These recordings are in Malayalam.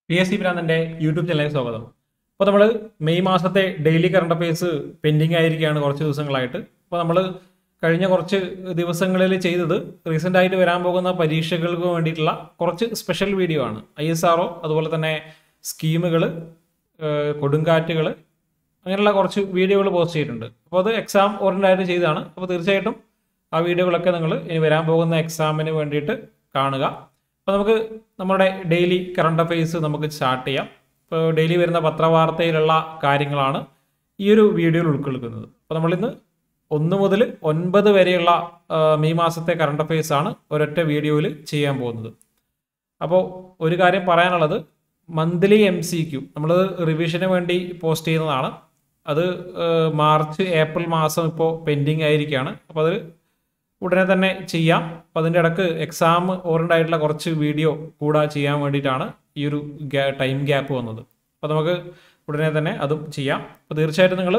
പി എസ് സി ഭ്രാന്തന്റെ യൂട്യൂബ് ചാനലിലേക്ക് സ്വാഗതം അപ്പോൾ നമ്മൾ മെയ് മാസത്തെ ഡെയിലി കറണ്ട് അഫയേഴ്സ് പെൻഡിങ് ആയിരിക്കുകയാണ് കുറച്ച് ദിവസങ്ങളായിട്ട് അപ്പോൾ നമ്മൾ കഴിഞ്ഞ കുറച്ച് ദിവസങ്ങളിൽ ചെയ്തത് റീസെൻ്റ് ആയിട്ട് വരാൻ പോകുന്ന പരീക്ഷകൾക്ക് വേണ്ടിയിട്ടുള്ള കുറച്ച് സ്പെഷ്യൽ വീഡിയോ ആണ് ഐ എസ് ആർ അതുപോലെ തന്നെ സ്കീമുകൾ കൊടുങ്കാറ്റുകൾ അങ്ങനെയുള്ള കുറച്ച് വീഡിയോകൾ പോസ്റ്റ് ചെയ്തിട്ടുണ്ട് അപ്പോൾ അത് എക്സാം ഓറിയൻ്റ് ആയിട്ട് ചെയ്തതാണ് അപ്പോൾ തീർച്ചയായിട്ടും ആ വീഡിയോകളൊക്കെ നിങ്ങൾ ഇനി വരാൻ പോകുന്ന എക്സാമിന് വേണ്ടിയിട്ട് കാണുക അപ്പോൾ നമുക്ക് നമ്മുടെ ഡെയിലി കറണ്ട് അഫയേഴ്സ് നമുക്ക് സ്റ്റാർട്ട് ചെയ്യാം ഇപ്പോൾ ഡെയിലി വരുന്ന പത്രവാർത്തയിലുള്ള കാര്യങ്ങളാണ് ഈ ഒരു വീഡിയോയിൽ ഉൾക്കൊള്ളുന്നത് അപ്പോൾ നമ്മളിന്ന് ഒന്ന് മുതൽ ഒൻപത് വരെയുള്ള ആ, മെയ് മാസത്തെ കറണ്ട് അഫയേഴ്സ് ആണ് ഒരൊറ്റ വീഡിയോയിൽ ചെയ്യാൻ പോകുന്നത് അപ്പോൾ ഒരു കാര്യം പറയാനുള്ളത് മന്ത്ലി എം സി ക്യു നമ്മൾ റിവിഷന് വേണ്ടി പോസ്റ്റ് ചെയ്യുന്നതാണ് അത് ഏഹ്, മാർച്ച് ഏപ്രിൽ മാസം ഇപ്പോൾ പെൻഡിങ് ആയിരിക്കുകയാണ് അപ്പോൾ അത് ഉടനെ തന്നെ ചെയ്യാം അപ്പോൾ അതിൻ്റെ ഇടക്ക് എക്സാം ഓറിയൻ്റ് ആയിട്ടുള്ള കുറച്ച് വീഡിയോ കൂടെ ചെയ്യാൻ വേണ്ടിയിട്ടാണ് ഈ ഒരു ടൈം ഗ്യാപ്പ് വന്നത് അപ്പോൾ നമുക്ക് ഉടനെ തന്നെ അതും ചെയ്യാം അപ്പോൾ തീർച്ചയായിട്ടും നിങ്ങൾ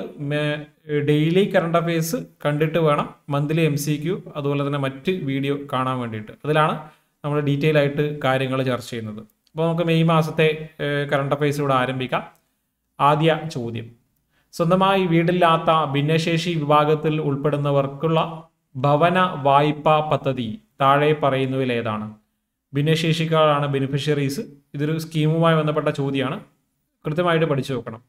ഡെയിലി കറണ്ട് അഫയേഴ്സ് കണ്ടിട്ട് വേണം മന്ത്ലി എം സി ക്യു അതുപോലെ തന്നെ മറ്റ് വീഡിയോ കാണാൻ വേണ്ടിയിട്ട് അതിലാണ് നമ്മൾ ഡീറ്റെയിൽ ആയിട്ട് കാര്യങ്ങൾ ചർച്ച ചെയ്യുന്നത് അപ്പോൾ നമുക്ക് മെയ് മാസത്തെ കറണ്ട് അഫയേഴ്സ് ഇവിടെ ആരംഭിക്കാം ആദ്യ ചോദ്യം സ്വന്തമായി വീടില്ലാത്ത ഭിന്നശേഷി വിഭാഗത്തിൽ ഉൾപ്പെടുന്നവർക്കുള്ള ഭവന വായ്പാ പദ്ധതി താഴെ പറയുന്നതിൽ ഏതാണ് ഭിന്നശേഷിക്കാരാണ് ബെനിഫിഷ്യറീസ് ഇതൊരു സ്കീമുമായി ബന്ധപ്പെട്ട ചോദ്യമാണ് കൃത്യമായിട്ട് പഠിച്ചു വെക്കണം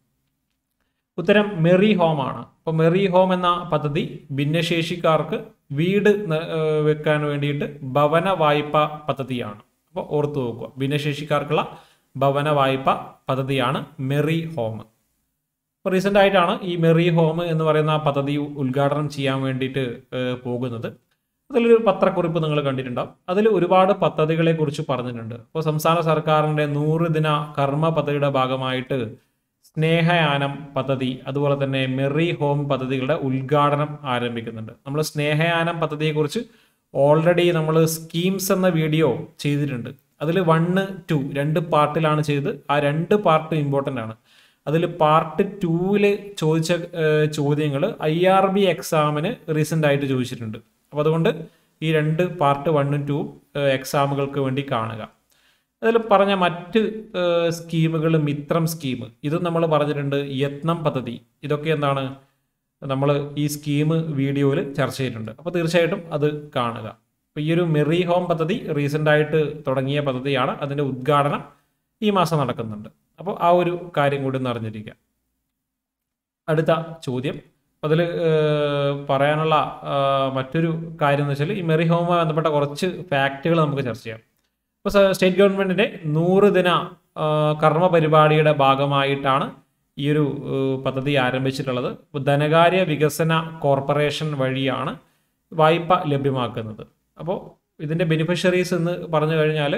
ഉത്തരം മെറി ഹോം ആണ് അപ്പോൾ മെറി ഹോം എന്ന പദ്ധതി ഭിന്നശേഷിക്കാർക്ക് വീട് ന- ഏഹ് വെക്കാൻ വേണ്ടിയിട്ട് ഭവന വായ്പ പദ്ധതിയാണ് അപ്പോൾ ഓർത്തു നോക്കുക ഭിന്നശേഷിക്കാർക്കുള്ള ഭവന വായ്പ പദ്ധതിയാണ് മെറി ഹോം ഇപ്പോൾ റീസെൻ്റ് ആയിട്ടാണ് ഈ മെറി ഹോം എന്ന് പറയുന്ന പദ്ധതി ഉദ്ഘാടനം ചെയ്യാൻ വേണ്ടിയിട്ട് ഏഹ് പോകുന്നത് അതിലൊരു പത്രക്കുറിപ്പ് നിങ്ങൾ കണ്ടിട്ടുണ്ടാവും അതിൽ ഒരുപാട് പദ്ധതികളെ കുറിച്ച് പറഞ്ഞിട്ടുണ്ട് അപ്പോൾ സംസ്ഥാന സർക്കാരിൻ്റെ നൂറ് ദിന കർമ്മ പദ്ധതിയുടെ ഭാഗമായിട്ട് സ്നേഹയാനം പദ്ധതി അതുപോലെ തന്നെ മെറി ഹോം പദ്ധതികളുടെ ഉദ്ഘാടനം ആരംഭിക്കുന്നുണ്ട് നമ്മൾ സ്നേഹയാനം പദ്ധതിയെക്കുറിച്ച് ഓൾറെഡി നമ്മൾ സ്കീംസ് എന്ന വീഡിയോ ചെയ്തിട്ടുണ്ട് അതിൽ വണ്ണ് ടു രണ്ട് പാർട്ടിലാണ് ചെയ്തത് ആ രണ്ട് പാർട്ട് ഇമ്പോർട്ടൻ്റ് ആണ് അതിൽ പാർട്ട് ടൂവിൽ ചോദിച്ച ചോദ്യങ്ങൾ ഐ ആർ ബി എക്സാമിന് റീസെൻ്റ് ആയിട്ട് ചോദിച്ചിട്ടുണ്ട് അപ്പോൾ അതുകൊണ്ട് ഈ രണ്ട് പാർട്ട് വണ്ണും ടൂവും എക്സാമുകൾക്ക് വേണ്ടി കാണുക അതിൽ പറഞ്ഞ മറ്റ് സ്കീമുകൾ മിത്രം സ്കീം ഇതും നമ്മൾ പറഞ്ഞിട്ടുണ്ട് യത്നം പദ്ധതി ഇതൊക്കെ എന്താണ് നമ്മൾ ഈ സ്കീം വീഡിയോയിൽ ചർച്ച ചെയ്തിട്ടുണ്ട് അപ്പോൾ തീർച്ചയായിട്ടും അത് കാണുക അപ്പോൾ ഈ ഒരു മെറി ഹോം പദ്ധതി റീസെൻ്റ് ആയിട്ട് തുടങ്ങിയ പദ്ധതിയാണ് അതിൻ്റെ ഉദ്ഘാടനം ഈ മാസം നടക്കുന്നുണ്ട് അപ്പോൾ ആ ഒരു കാര്യം കൂടി ഒന്ന് അറിഞ്ഞിരിക്കുക അടുത്ത ചോദ്യം അതിൽ പറയാനുള്ള ആ, മറ്റൊരു കാര്യം എന്ന് വെച്ചാൽ ഈ മെറി ഹോമുമായി ബന്ധപ്പെട്ട കുറച്ച് ഫാക്റ്റുകൾ നമുക്ക് ചർച്ച ചെയ്യാം ഇപ്പോൾ സ്റ്റേറ്റ് ഗവൺമെൻറ്റിൻ്റെ നൂറ് ദിന ആ, കർമ്മ പരിപാടിയുടെ ഭാഗമായിട്ടാണ് ഈ ഒരു ഏ, പദ്ധതി ആരംഭിച്ചിട്ടുള്ളത് ഇപ്പോൾ ധനകാര്യ വികസന കോർപ്പറേഷൻ വഴിയാണ് വായ്പ ലഭ്യമാക്കുന്നത് അപ്പോൾ ഇതിൻ്റെ ബെനിഫിഷ്യറീസ് എന്ന് പറഞ്ഞു കഴിഞ്ഞാൽ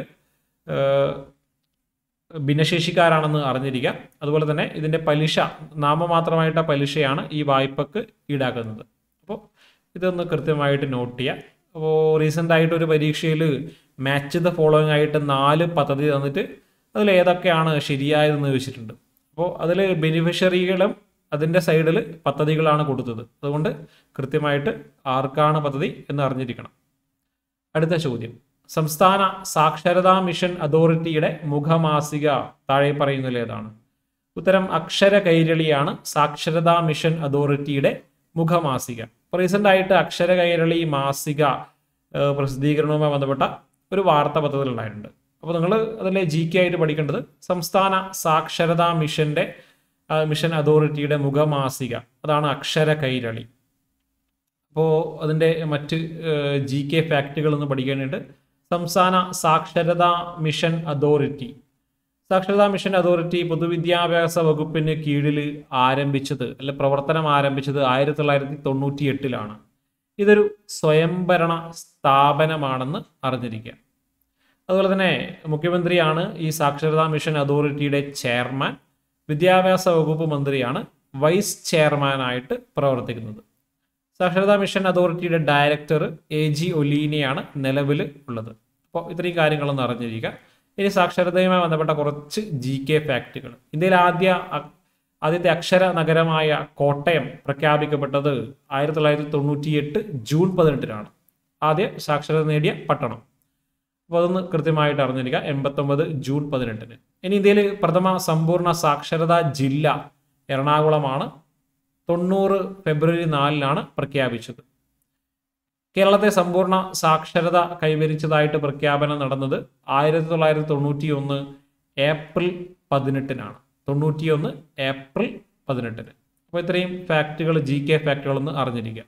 ഭിന്നശേഷിക്കാരാണെന്ന് അറിഞ്ഞിരിക്കുക അതുപോലെ തന്നെ ഇതിൻ്റെ പലിശ നാമമാത്രമായിട്ട പലിശയാണ് ഈ വായ്പക്ക് ഈടാക്കുന്നത് അപ്പോൾ ഇതൊന്ന് കൃത്യമായിട്ട് നോട്ട് ചെയ്യുക അപ്പോൾ റീസെൻ്റ് ആയിട്ട് ഒരു പരീക്ഷയിൽ മാച്ച് ദ ഫോളോയിങ് ആയിട്ട് നാല് പദ്ധതി തന്നിട്ട് അതിൽ ഏതൊക്കെയാണ് ശരിയായതെന്ന് ചോദിച്ചിട്ടുണ്ട് അപ്പോൾ അതിൽ ബെനിഫിഷ്യറികളും അതിൻ്റെ സൈഡിൽ പദ്ധതികളാണ് കൊടുത്തത് അതുകൊണ്ട് കൃത്യമായിട്ട് ആർക്കാണ് പദ്ധതി എന്ന് അറിഞ്ഞിരിക്കണം അടുത്ത ചോദ്യം സംസ്ഥാന സാക്ഷരതാ മിഷൻ അതോറിറ്റിയുടെ മുഖമാസിക താഴെ പറയുന്നതിൽ ഏതാണ് ഉത്തരം അക്ഷര കൈരളിയാണ് സാക്ഷരതാ മിഷൻ അതോറിറ്റിയുടെ മുഖമാസിക അപ്പോൾ റീസെൻ്റ് ആയിട്ട് അക്ഷര കൈരളി മാസിക ഏഹ്, പ്രസിദ്ധീകരണവുമായി ബന്ധപ്പെട്ട ഒരു വാർത്ത പത്രത്തിൽ ഉണ്ടായിട്ടുണ്ട് അപ്പോൾ നിങ്ങൾ അതിലെ ജി കെ ആയിട്ട് പഠിക്കേണ്ടത് സംസ്ഥാന സാക്ഷരതാ മിഷന്റെ ആ, മിഷൻ അതോറിറ്റിയുടെ മുഖമാസിക അതാണ് അക്ഷര കൈരളി അപ്പോൾ അതിൻ്റെ മറ്റ് ജി കെ ഫാക്റ്റുകൾ ഒന്ന് പഠിക്കാനായിട്ട് സംസ്ഥാന സാക്ഷരതാ മിഷൻ അതോറിറ്റി സാക്ഷരതാ മിഷൻ അതോറിറ്റി പൊതുവിദ്യാഭ്യാസ വകുപ്പിന് കീഴിൽ ആരംഭിച്ചത് അല്ലെ പ്രവർത്തനം ആരംഭിച്ചത് ആയിരത്തി തൊള്ളായിരത്തി തൊണ്ണൂറ്റി എട്ടിലാണ് ഇതൊരു സ്വയംഭരണ സ്ഥാപനമാണെന്ന് അറിഞ്ഞിരിക്കുക അതുപോലെ തന്നെ മുഖ്യമന്ത്രിയാണ് ഈ സാക്ഷരതാ മിഷൻ അതോറിറ്റിയുടെ ചെയർമാൻ വിദ്യാഭ്യാസ വകുപ്പ് മന്ത്രിയാണ് വൈസ് ചെയർമാനായിട്ട് പ്രവർത്തിക്കുന്നത് സാക്ഷരതാ മിഷൻ അതോറിറ്റിയുടെ ഡയറക്ടർ എ ജി ഒലീനയാണ് നിലവിൽ ഉള്ളത് അപ്പോൾ ഇത്രയും കാര്യങ്ങളൊന്ന് അറിഞ്ഞിരിക്കുക ഇനി സാക്ഷരതയുമായി ബന്ധപ്പെട്ട കുറച്ച് ജി കെ ഫാക്റ്റുകൾ ഇന്ത്യയിൽ ആദ്യ അ- ആദ്യത്തെ അക്ഷര നഗരമായ കോട്ടയം പ്രഖ്യാപിക്കപ്പെട്ടത് ആയിരത്തി തൊള്ളായിരത്തി തൊണ്ണൂറ്റി എട്ട് ജൂൺ പതിനെട്ടിനാണ് ആദ്യ സാക്ഷരത നേടിയ പട്ടണം അപ്പോൾ അതൊന്ന് കൃത്യമായിട്ട് അറിഞ്ഞിരിക്കുക എൺപത്തൊമ്പത് ജൂൺ പതിനെട്ടിന് ഇനി ഇന്ത്യയിൽ പ്രഥമ സമ്പൂർണ്ണ സാക്ഷരതാ ജില്ല എറണാകുളമാണ് തൊണ്ണൂറ് ഫെബ്രുവരി നാലിനാണ് പ്രഖ്യാപിച്ചത് കേരളത്തെ സമ്പൂർണ്ണ സാക്ഷരത കൈവരിച്ചതായിട്ട് പ്രഖ്യാപനം നടന്നത് ആയിരത്തി തൊള്ളായിരത്തി തൊണ്ണൂറ്റി ഒന്ന് ഏപ്രിൽ പതിനെട്ടിനാണ് തൊണ്ണൂറ്റിയൊന്ന് ഏപ്രിൽ പതിനെട്ടിന് അപ്പോൾ ഇത്രയും ഫാക്റ്റുകൾ ജി കെ ഫാക്റ്റുകളൊന്ന് അറിഞ്ഞിരിക്കുക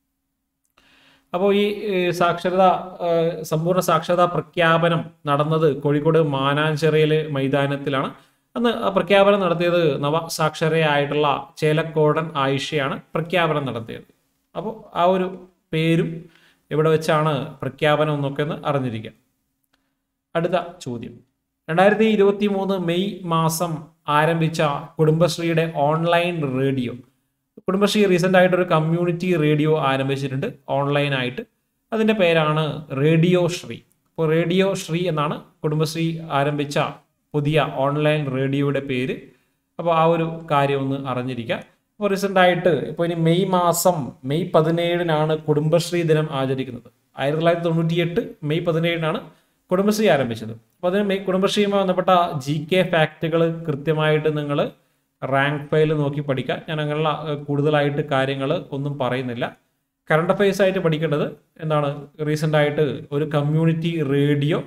അപ്പോൾ ഈ ഏഹ്, സാക്ഷരത ഏഹ്, സമ്പൂർണ്ണ സാക്ഷരതാ പ്രഖ്യാപനം നടന്നത് കോഴിക്കോട് മാനാഞ്ചിറയിലെ മൈതാനത്തിലാണ് അന്ന് ആ പ്രഖ്യാപനം നടത്തിയത് നവസാക്ഷരയായിട്ടുള്ള ചേലക്കോടൻ ആയിഷയാണ് പ്രഖ്യാപനം നടത്തിയത് അപ്പോൾ ആ ഒരു പേരും ഇവിടെ വെച്ചാണ് പ്രഖ്യാപനം എന്നൊക്കെ ഒന്ന് അറിഞ്ഞിരിക്കുക അടുത്ത ചോദ്യം രണ്ടായിരത്തി ഇരുപത്തി മൂന്ന് മെയ് മാസം ആരംഭിച്ച കുടുംബശ്രീയുടെ ഓൺലൈൻ റേഡിയോ കുടുംബശ്രീ റീസെൻ്റ് ആയിട്ട് ഒരു കമ്മ്യൂണിറ്റി റേഡിയോ ആരംഭിച്ചിട്ടുണ്ട് ഓൺലൈനായിട്ട് അതിൻ്റെ പേരാണ് റേഡിയോ ശ്രീ അപ്പോൾ റേഡിയോ ശ്രീ എന്നാണ് കുടുംബശ്രീ ആരംഭിച്ച പുതിയ ഓൺലൈൻ റേഡിയോയുടെ പേര് അപ്പോൾ ആ ഒരു കാര്യം ഒന്ന് അറിഞ്ഞിരിക്കുക അപ്പോൾ റീസെൻ്റ് ആയിട്ട് ഇപ്പോൾ ഇനി മെയ് മാസം മെയ് പതിനേഴിനാണ് കുടുംബശ്രീ ദിനം ആചരിക്കുന്നത് ആയിരത്തി തൊള്ളായിരത്തി തൊണ്ണൂറ്റിയെട്ട് മെയ് പതിനേഴിനാണ് കുടുംബശ്രീ ആരംഭിച്ചത് അപ്പോൾ അതിന് മെയ് കുടുംബശ്രീയുമായി ബന്ധപ്പെട്ട ജി കെ ഫാക്റ്റുകൾ കൃത്യമായിട്ട് നിങ്ങൾ റാങ്ക് ഫയൽ നോക്കി പഠിക്കുക ഞാൻ അങ്ങനെയുള്ള ഏഹ്, കൂടുതലായിട്ട് കാര്യങ്ങൾ ഒന്നും പറയുന്നില്ല കറണ്ട് അഫയേഴ്സ് ആയിട്ട് പഠിക്കേണ്ടത് എന്താണ് റീസെൻ്റ് ആയിട്ട് ഒരു community radio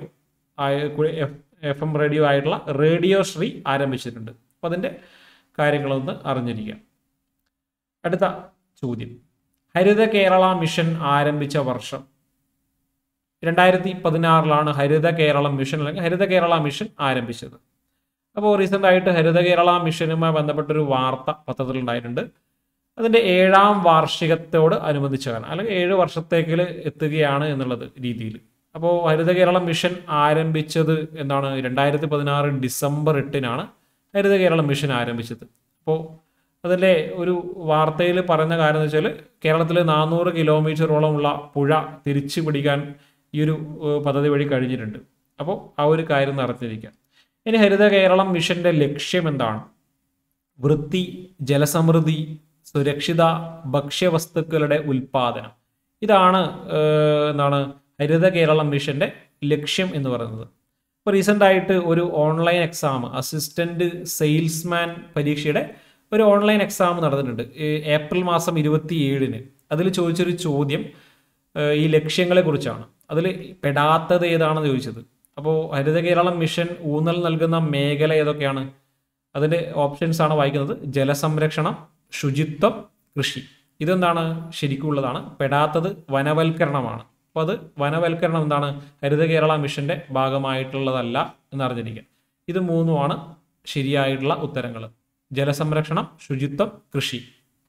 F M radio ആയിട്ടുള്ള റേഡിയോ ശ്രീ ആരംഭിച്ചിട്ടുണ്ട് അപ്പോൾ അതിൻ്റെ കാര്യങ്ങളൊന്ന് അറിഞ്ഞിരിക്കുക അടുത്ത ചോദ്യം ഹരിത കേരള മിഷൻ ആരംഭിച്ച വർഷം രണ്ടായിരത്തി പതിനാറിലാണ് ഹരിത കേരളം മിഷൻ അല്ലെങ്കിൽ ഹരിത കേരള മിഷൻ ആരംഭിച്ചത് അപ്പോൾ റീസെൻ്റ് ആയിട്ട് ഹരിത കേരള മിഷനുമായി ബന്ധപ്പെട്ടൊരു വാർത്ത പത്രത്തിൽ ഉണ്ടായിട്ടുണ്ട് അതിൻ്റെ ഏഴാം വാർഷികത്തോട് അനുബന്ധിച്ചാണ് അല്ലെങ്കിൽ ഏഴ് വർഷത്തേക്കിൽ എത്തുകയാണ് എന്നുള്ളത് രീതിയിൽ അപ്പോൾ ഹരിത കേരളം മിഷൻ ആരംഭിച്ചത് എന്താണ് രണ്ടായിരത്തി പതിനാറ് ഡിസംബർ എട്ടിനാണ് ഹരിത കേരളം മിഷൻ ആരംഭിച്ചത് അപ്പോൾ അതിലെ ഒരു വാർത്തയിൽ പറയുന്ന കാര്യം എന്ന് വെച്ചാൽ കേരളത്തിൽ നാനൂറ് കിലോമീറ്ററോളം ഉള്ള പുഴ തിരിച്ചു പിടിക്കാൻ ഈ ഒരു ഏഹ്, പദ്ധതി വഴി കഴിഞ്ഞിട്ടുണ്ട് അപ്പോൾ ആ ഒരു കാര്യം നടത്തിയിരിക്കുക ഇനി ഹരിത കേരളം മിഷന്റെ ലക്ഷ്യം എന്താണ് വൃത്തി ജലസമൃദ്ധി സുരക്ഷിത ഭക്ഷ്യവസ്തുക്കളുടെ ഉൽപാദനം ഇതാണ് ഏഹ്, എന്താണ് ഹരിത കേരളം മിഷന്റെ ലക്ഷ്യം എന്ന് പറയുന്നത് ഇപ്പോൾ റീസെൻ്റ് ആയിട്ട് ഒരു ഓൺലൈൻ എക്സാം അസിസ്റ്റന്റ് സെയിൽസ്മാൻ പരീക്ഷയുടെ ഒരു ഓൺലൈൻ എക്സാം നടന്നിട്ടുണ്ട് ഈ ഏപ്രിൽ മാസം ഇരുപത്തി ഏഴിന് അതിൽ ചോദിച്ചൊരു ചോദ്യം ഏഹ്, ഈ ലക്ഷ്യങ്ങളെ കുറിച്ചാണ് അതിൽ പെടാത്തത് ഏതാണെന്ന് ചോദിച്ചത് അപ്പോൾ ഹരിത കേരളം മിഷൻ ഊന്നൽ നൽകുന്ന മേഖല ഏതൊക്കെയാണ് അതിൻ്റെ ഓപ്ഷൻസ് ആണ് വായിക്കുന്നത് ജലസംരക്ഷണം ശുചിത്വം കൃഷി ഇതെന്താണ് ശരിക്കുള്ളതാണ് പെടാത്തത് വനവൽക്കരണമാണ് അപ്പോൾ അത് വനവൽക്കരണം എന്താണ് ഹരിത കേരള മിഷന്റെ ഭാഗമായിട്ടുള്ളതല്ല എന്ന് അറിഞ്ഞിരിക്കുക ഇത് മൂന്നുമാണ് ശരിയായിട്ടുള്ള ഉത്തരങ്ങൾ ജലസംരക്ഷണം ശുചിത്വം കൃഷി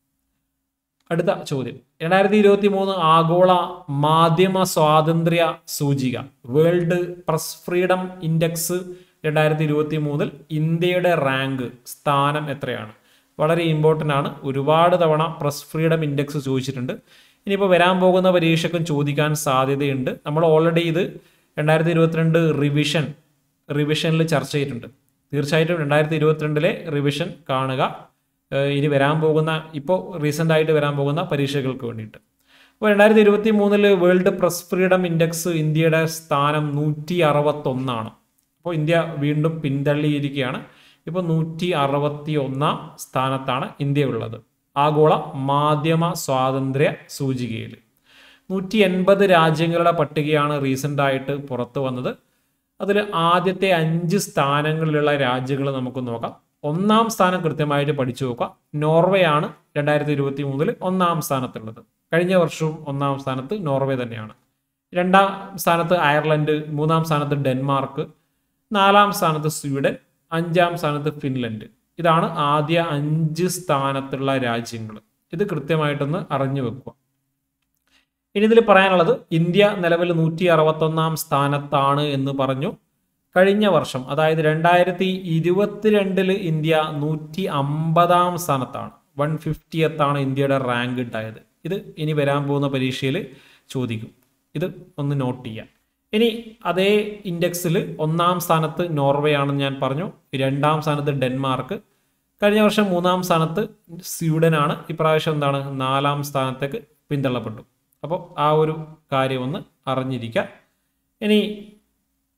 അടുത്ത ചോദ്യം രണ്ടായിരത്തി ഇരുപത്തി മൂന്ന് ആഗോള മാധ്യമ സ്വാതന്ത്ര്യ സൂചിക വേൾഡ് പ്രസ് ഫ്രീഡം ഇൻഡെക്സ് രണ്ടായിരത്തി ഇരുപത്തി മൂന്നിൽ ഇന്ത്യയുടെ റാങ്ക് സ്ഥാനം എത്രയാണ് വളരെ ഇമ്പോർട്ടൻ്റ് ആണ് ഒരുപാട് തവണ പ്രസ് ഫ്രീഡം ഇൻഡെക്സ് ചോദിച്ചിട്ടുണ്ട് ഇനിയിപ്പോൾ വരാൻ പോകുന്ന പരീക്ഷയ്ക്കും ചോദിക്കാൻ സാധ്യതയുണ്ട് നമ്മൾ ഓൾറെഡി ഇത് രണ്ടായിരത്തി ഇരുപത്തിരണ്ട് റിവിഷൻ റിവിഷനിൽ ചർച്ച ചെയ്തിട്ടുണ്ട് തീർച്ചയായിട്ടും രണ്ടായിരത്തി ഇരുപത്തിരണ്ടിലെ റിവിഷൻ കാണുക ഏഹ് ഇനി വരാൻ പോകുന്ന ഇപ്പോൾ റീസെൻ്റ് ആയിട്ട് വരാൻ പോകുന്ന പരീക്ഷകൾക്ക് വേണ്ടിയിട്ട് അപ്പോൾ രണ്ടായിരത്തി ഇരുപത്തി മൂന്നില് വേൾഡ് പ്രസ് ഫ്രീഡം ഇൻഡെക്സ് ഇന്ത്യയുടെ സ്ഥാനം നൂറ്റി അറുപത്തൊന്നാണ് അപ്പോൾ ഇന്ത്യ വീണ്ടും പിന്തള്ളിയിരിക്കുകയാണ് ഇപ്പോൾ നൂറ്റി അറുപത്തി ഒന്നാം സ്ഥാനത്താണ് ഇന്ത്യ ഉള്ളത് ആഗോള മാധ്യമ സ്വാതന്ത്ര്യ സൂചികയിൽ നൂറ്റി എൺപത് രാജ്യങ്ങളുടെ പട്ടികയാണ് റീസെൻ്റ് ആയിട്ട് പുറത്തു വന്നത് അതിൽ ആദ്യത്തെ അഞ്ച് സ്ഥാനങ്ങളിലുള്ള രാജ്യങ്ങൾ നമുക്ക് നോക്കാം ഒന്നാം സ്ഥാനം കൃത്യമായിട്ട് പഠിച്ചു നോക്കുക നോർവേ ആണ് രണ്ടായിരത്തി ഇരുപത്തി മൂന്നിൽ ഒന്നാം സ്ഥാനത്തുള്ളത് കഴിഞ്ഞ വർഷവും ഒന്നാം സ്ഥാനത്ത് നോർവേ തന്നെയാണ് രണ്ടാം സ്ഥാനത്ത് അയർലൻഡ് മൂന്നാം സ്ഥാനത്ത് ഡെൻമാർക്ക് നാലാം സ്ഥാനത്ത് സ്വീഡൻ അഞ്ചാം സ്ഥാനത്ത് ഫിൻലൻഡ് ഇതാണ് ആദ്യ അഞ്ച് സ്ഥാനത്തുള്ള രാജ്യങ്ങൾ ഇത് കൃത്യമായിട്ടൊന്ന് അറിഞ്ഞു വെക്കുക ഇനി ഇതിൽ പറയാനുള്ളത് ഇന്ത്യ നിലവിൽ നൂറ്റി അറുപത്തൊന്നാം സ്ഥാനത്താണ് എന്ന് പറഞ്ഞു കഴിഞ്ഞ വർഷം അതായത് രണ്ടായിരത്തി ഇരുപത്തിരണ്ടില് ഇന്ത്യ നൂറ്റി അമ്പതാം സ്ഥാനത്താണ് വൺ ഫിഫ്റ്റിയത്താണ് ഇന്ത്യയുടെ റാങ്ക് ഉണ്ടായത് ഇത് ഇനി വരാൻ പോകുന്ന പരീക്ഷയിൽ ചോദിക്കും ഇത് ഒന്ന് നോട്ട് ചെയ്യാം ഇനി അതേ ഇൻഡെക്സിൽ ഒന്നാം സ്ഥാനത്ത് നോർവേ ആണെന്ന് ഞാൻ പറഞ്ഞു രണ്ടാം സ്ഥാനത്ത് ഡെൻമാർക്ക് കഴിഞ്ഞ വർഷം മൂന്നാം സ്ഥാനത്ത് സ്വീഡനാണ് ഇപ്രാവശ്യം എന്താണ് നാലാം സ്ഥാനത്തേക്ക് പിന്തള്ളപ്പെട്ടു അപ്പോൾ ആ ഒരു കാര്യം ഒന്ന് അറിഞ്ഞിരിക്കുക ഇനി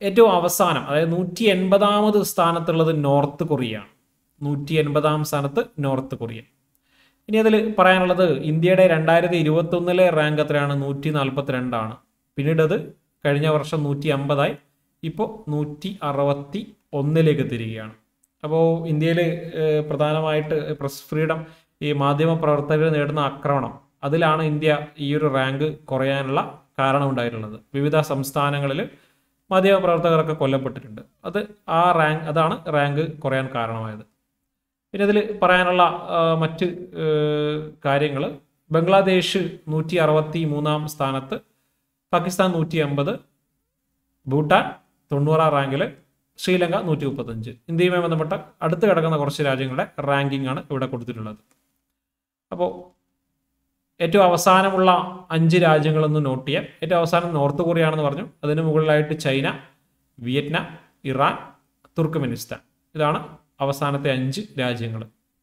ഏറ്റവും അവസാനം അതായത് നൂറ്റി എൺപതാമത് സ്ഥാനത്തുള്ളത് നോർത്ത് കൊറിയയാണ് നൂറ്റി എൺപതാം സ്ഥാനത്ത് നോർത്ത് കൊറിയ ഇനി അതിൽ പറയാനുള്ളത് ഇന്ത്യയുടെ രണ്ടായിരത്തി ഇരുപത്തി ഒന്നിലെ റാങ്ക് എത്രയാണ് നൂറ്റി നാൽപ്പത്തി രണ്ടാണ് പിന്നീട് അത് കഴിഞ്ഞ വർഷം നൂറ്റി അമ്പതായി ഇപ്പോൾ നൂറ്റി അറുപത്തി ഒന്നിലേക്ക് തിരികെയാണ് അപ്പോൾ ഇന്ത്യയിൽ പ്രധാനമായിട്ട് പ്രസ് ഫ്രീഡം ഈ മാധ്യമ പ്രവർത്തകർ നേടുന്ന ആക്രമണം അതിലാണ് ഇന്ത്യ ഈ ഒരു റാങ്ക് കുറയാനുള്ള കാരണം ഉണ്ടായിട്ടുള്ളത് വിവിധ സംസ്ഥാനങ്ങളിൽ മാധ്യമ പ്രവർത്തകരൊക്കെ കൊല്ലപ്പെട്ടിട്ടുണ്ട് അത് ആ റാങ്ക് അതാണ് റാങ്ക് കുറയാൻ കാരണമായത് പിന്നെ ഇതിൽ പറയാനുള്ള ആ, മറ്റ് കാര്യങ്ങൾ ബംഗ്ലാദേശ് നൂറ്റി അറുപത്തി മൂന്നാം സ്ഥാനത്ത് പാകിസ്ഥാൻ നൂറ്റി അമ്പത് ഭൂട്ടാൻ തൊണ്ണൂറാം റാങ്കിൽ ശ്രീലങ്ക നൂറ്റി മുപ്പത്തഞ്ച് ഇന്ത്യയുമായി ബന്ധപ്പെട്ട അടുത്ത് കിടക്കുന്ന കുറച്ച് രാജ്യങ്ങളുടെ റാങ്കിംഗ് ആണ് ഇവിടെ കൊടുത്തിട്ടുള്ളത് അപ്പോൾ ഏറ്റവും അവസാനമുള്ള അഞ്ച് രാജ്യങ്ങളൊന്ന് നോട്ട് ചെയ്യാം ഏറ്റവും അവസാനം നോർത്ത് കൊറിയ ആണെന്ന് പറഞ്ഞു അതിന് മുകളിലായിട്ട് ചൈന വിയറ്റ്നാം ഇറാൻ തുർക്ക്മെനിസ്ഥാൻ ഇതാണ് അവസാനത്തെ അഞ്ച് രാജ്യങ്ങൾ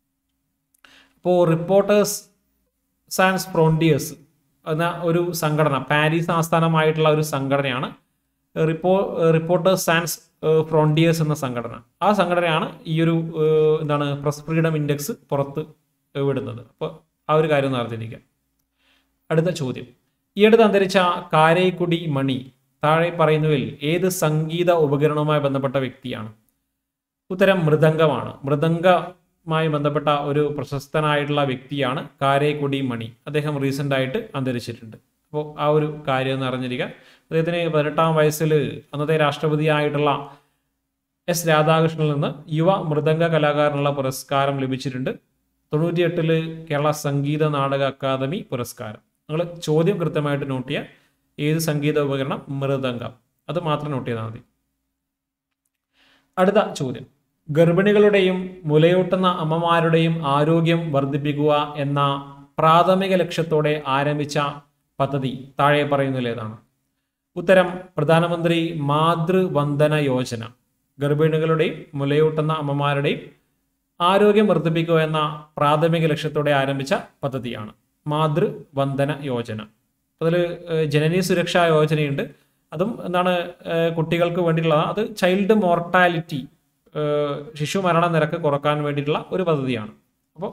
അപ്പോൾ റിപ്പോർട്ടേഴ്സ് സാൻസ് ഫ്രോണ്ടിയേഴ്സ് എന്ന ഒരു സംഘടന പാരീസ് ആസ്ഥാനമായിട്ടുള്ള ഒരു സംഘടനയാണ് റിപ്പോ റിപ്പോർട്ടേഴ്സ് സാൻസ് ഫ്രോണ്ടിയേഴ്സ് എന്ന സംഘടന ആ സംഘടനയാണ് ഈ ഒരു ഏഹ്, എന്താണ് പ്രസ് ഫ്രീഡം ഇൻഡെക്സ് പുറത്ത് വിടുന്നത് അപ്പോൾ ആ ഒരു കാര്യം ഒന്ന് അറിഞ്ഞിരിക്കാം അടുത്ത ചോദ്യം ഈയടുത്ത് അന്തരിച്ച കാരൈക്കുടി മണി താഴെ പറയുന്നതിൽ ഏത് സംഗീത ഉപകരണവുമായി ബന്ധപ്പെട്ട വ്യക്തിയാണ് ഉത്തരം മൃദംഗമാണ് മൃദംഗമായി ബന്ധപ്പെട്ട ഒരു പ്രശസ്തനായിട്ടുള്ള വ്യക്തിയാണ് കാരൈക്കുടി മണി അദ്ദേഹം റീസെൻ്റ് ആയിട്ട് അന്തരിച്ചിട്ടുണ്ട് അപ്പോൾ ആ ഒരു കാര്യം ഒന്ന് അറിഞ്ഞിരിക്കുക അദ്ദേഹത്തിന് പതിനെട്ടാം വയസ്സിൽ അന്നത്തെ രാഷ്ട്രപതിയായിട്ടുള്ള എസ് രാധാകൃഷ്ണനിൽ നിന്ന് യുവ മൃദംഗ കലാകാരനുള്ള പുരസ്കാരം ലഭിച്ചിട്ടുണ്ട് തൊണ്ണൂറ്റിയെട്ടില് കേരള സംഗീത നാടക അക്കാദമി പുരസ്കാരം നിങ്ങൾ ചോദ്യം കൃത്യമായിട്ട് നോട്ട് ചെയ്യുക ഏത് സംഗീത ഉപകരണം മൃദംഗം അത് മാത്രം നോട്ട് ചെയ്താൽ മതി അടുത്ത ചോദ്യം ഗർഭിണികളുടെയും മുലയൂട്ടുന്ന അമ്മമാരുടെയും ആരോഗ്യം വർദ്ധിപ്പിക്കുക എന്ന പ്രാഥമിക ലക്ഷ്യത്തോടെ ആരംഭിച്ച പദ്ധതി താഴെ പറയുന്നതിൽ ഏതാണ് ഉത്തരം പ്രധാനമന്ത്രി മാതൃവന്ദന യോജന ഗർഭിണികളുടെയും മുലയൂട്ടുന്ന അമ്മമാരുടെയും ആരോഗ്യം വർദ്ധിപ്പിക്കുക എന്ന പ്രാഥമിക ലക്ഷ്യത്തോടെ ആരംഭിച്ച പദ്ധതിയാണ് മാതൃവന്ദന യോജന അതിൽ ജനനി സുരക്ഷാ യോജനയുണ്ട് അതും എന്താണ് ഏഹ് കുട്ടികൾക്ക് വേണ്ടിയിട്ടുള്ള അത് ചൈൽഡ് മോർട്ടാലിറ്റി ശിശു മരണ നിരക്ക് കുറക്കാൻ വേണ്ടിയിട്ടുള്ള ഒരു പദ്ധതിയാണ് അപ്പോൾ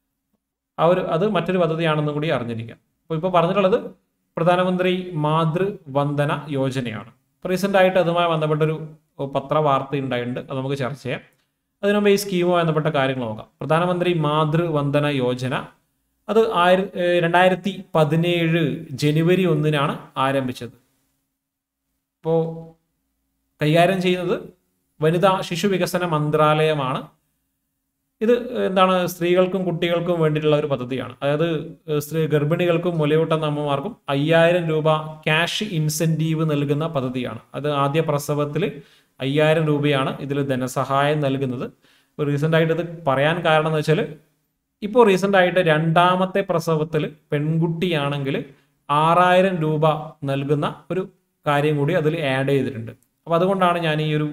ആ ഒരു അത് മറ്റൊരു പദ്ധതിയാണെന്നും കൂടി അറിഞ്ഞിരിക്കാം അപ്പോൾ ഇപ്പോൾ പറഞ്ഞിട്ടുള്ളത് പ്രധാനമന്ത്രി മാതൃവന്ദന യോജനയാണ് റീസെൻ്റ് ആയിട്ട് അതുമായി ബന്ധപ്പെട്ടൊരു പത്രവാർത്ത ഉണ്ടായിട്ടുണ്ട് അത് നമുക്ക് ചർച്ച ചെയ്യാം അതിനു മുമ്പ് ഈ സ്കീമുമായി ബന്ധപ്പെട്ട കാര്യങ്ങൾ നോക്കാം പ്രധാനമന്ത്രി മാതൃവന്ദന യോജന അത് ആയിര ഏഹ് രണ്ടായിരത്തി പതിനേഴ് ജനുവരി ഒന്നിനാണ് ആരംഭിച്ചത് ഇപ്പോൾ കൈകാര്യം ചെയ്യുന്നത് വനിതാ ശിശു വികസന മന്ത്രാലയമാണ് ഇത് എന്താണ് സ്ത്രീകൾക്കും കുട്ടികൾക്കും വേണ്ടിയിട്ടുള്ള ഒരു പദ്ധതിയാണ് അതായത് ഏഹ് സ്ത്രീ ഗർഭിണികൾക്കും മുലയൂട്ടുന്ന അമ്മമാർക്കും അയ്യായിരം രൂപ ക്യാഷ് ഇൻസെൻറ്റീവ് നൽകുന്ന പദ്ധതിയാണ് അത് ആദ്യ പ്രസവത്തിൽ അയ്യായിരം രൂപയാണ് ഇതിൽ ധനസഹായം നൽകുന്നത് ഇപ്പോൾ റീസെൻ്റ് ആയിട്ട് ഇത് പറയാൻ കാരണം എന്ന് വെച്ചാൽ ഇപ്പോൾ റീസെൻ്റ് ആയിട്ട് രണ്ടാമത്തെ പ്രസവത്തിൽ പെൺകുട്ടിയാണെങ്കിൽ ആറായിരം രൂപ നൽകുന്ന ഒരു കാര്യം കൂടി അതിൽ ആഡ് ചെയ്തിട്ടുണ്ട് അപ്പോൾ അതുകൊണ്ടാണ് ഞാൻ ഈ ഒരു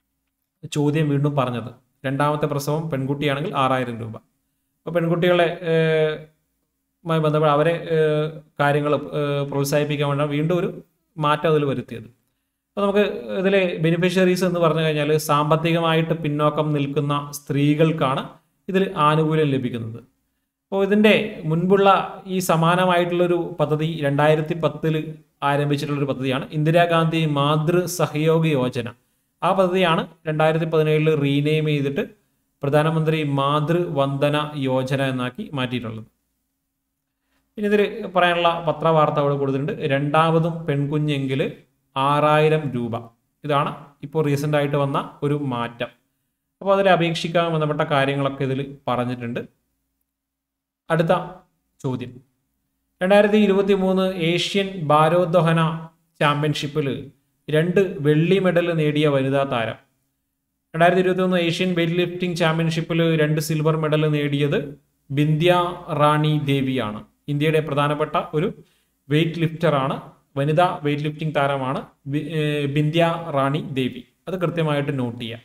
ചോദ്യം വീണ്ടും പറഞ്ഞത് രണ്ടാമത്തെ പ്രസവം പെൺകുട്ടിയാണെങ്കിൽ ആറായിരം രൂപ അപ്പോൾ പെൺകുട്ടികളെ ഏഹ്, മായി ബന്ധപ്പെട്ട് അവരെ കാര്യങ്ങൾ പ്രോത്സാഹിപ്പിക്കാൻ വേണ്ടി വീണ്ടും ഒരു മാറ്റം അതിൽ വരുത്തിയത് അപ്പോൾ നമുക്ക് ഇതിലെ ബെനിഫിഷ്യറീസ് എന്ന് പറഞ്ഞു കഴിഞ്ഞാൽ സാമ്പത്തികമായിട്ട് പിന്നോക്കം നിൽക്കുന്ന സ്ത്രീകൾക്കാണ് ഇതിൽ ആനുകൂല്യം ലഭിക്കുന്നത് അപ്പോൾ ഇതിൻ്റെ മുൻപുള്ള ഈ സമാനമായിട്ടുള്ളൊരു പദ്ധതി രണ്ടായിരത്തി പത്തിൽ ആരംഭിച്ചിട്ടുള്ളൊരു പദ്ധതിയാണ് ഇന്ദിരാഗാന്ധി മാതൃ സഹയോഗ യോജന ആ പദ്ധതിയാണ് രണ്ടായിരത്തി പതിനേഴിൽ റീനെയിം ചെയ്തിട്ട് പ്രധാനമന്ത്രി മാതൃവന്ദന യോജന എന്നാക്കി മാറ്റിയിട്ടുള്ളത് ഇനി ഇതിൽ പറയാനുള്ള പത്രവാർത്ത അവിടെ കൊടുത്തിട്ടുണ്ട് രണ്ടാമതും പെൺകുഞ്ഞെങ്കിൽ ആറായിരം രൂപ ഇതാണ് ഇപ്പോൾ റീസെൻ്റ് ആയിട്ട് വന്ന ഒരു മാറ്റം അപ്പോൾ അതിൽ അപേക്ഷിക്കാൻ ബന്ധപ്പെട്ട കാര്യങ്ങളൊക്കെ ഇതിൽ പറഞ്ഞിട്ടുണ്ട് അടുത്ത ചോദ്യം രണ്ടായിരത്തി ഇരുപത്തി മൂന്ന് ഏഷ്യൻ ഭാരോദ്വഹന ചാമ്പ്യൻഷിപ്പിൽ രണ്ട് വെള്ളി മെഡൽ നേടിയ വനിതാ താരം രണ്ടായിരത്തി ഇരുപത്തി മൂന്ന് ഏഷ്യൻ വെയ്റ്റ് ലിഫ്റ്റിംഗ് ചാമ്പ്യൻഷിപ്പിൽ രണ്ട് സിൽവർ മെഡൽ നേടിയത് ബിന്ധ്യ റാണി ദേവിയാണ് ഇന്ത്യയുടെ പ്രധാനപ്പെട്ട ഒരു വെയ്റ്റ് ലിഫ്റ്ററാണ് വനിതാ വെയ്റ്റ് ലിഫ്റ്റിംഗ് താരമാണ് ബി- ഏർ ബിന്ധ്യ റാണി ദേവി അത് കൃത്യമായിട്ട് നോട്ട് ചെയ്യാം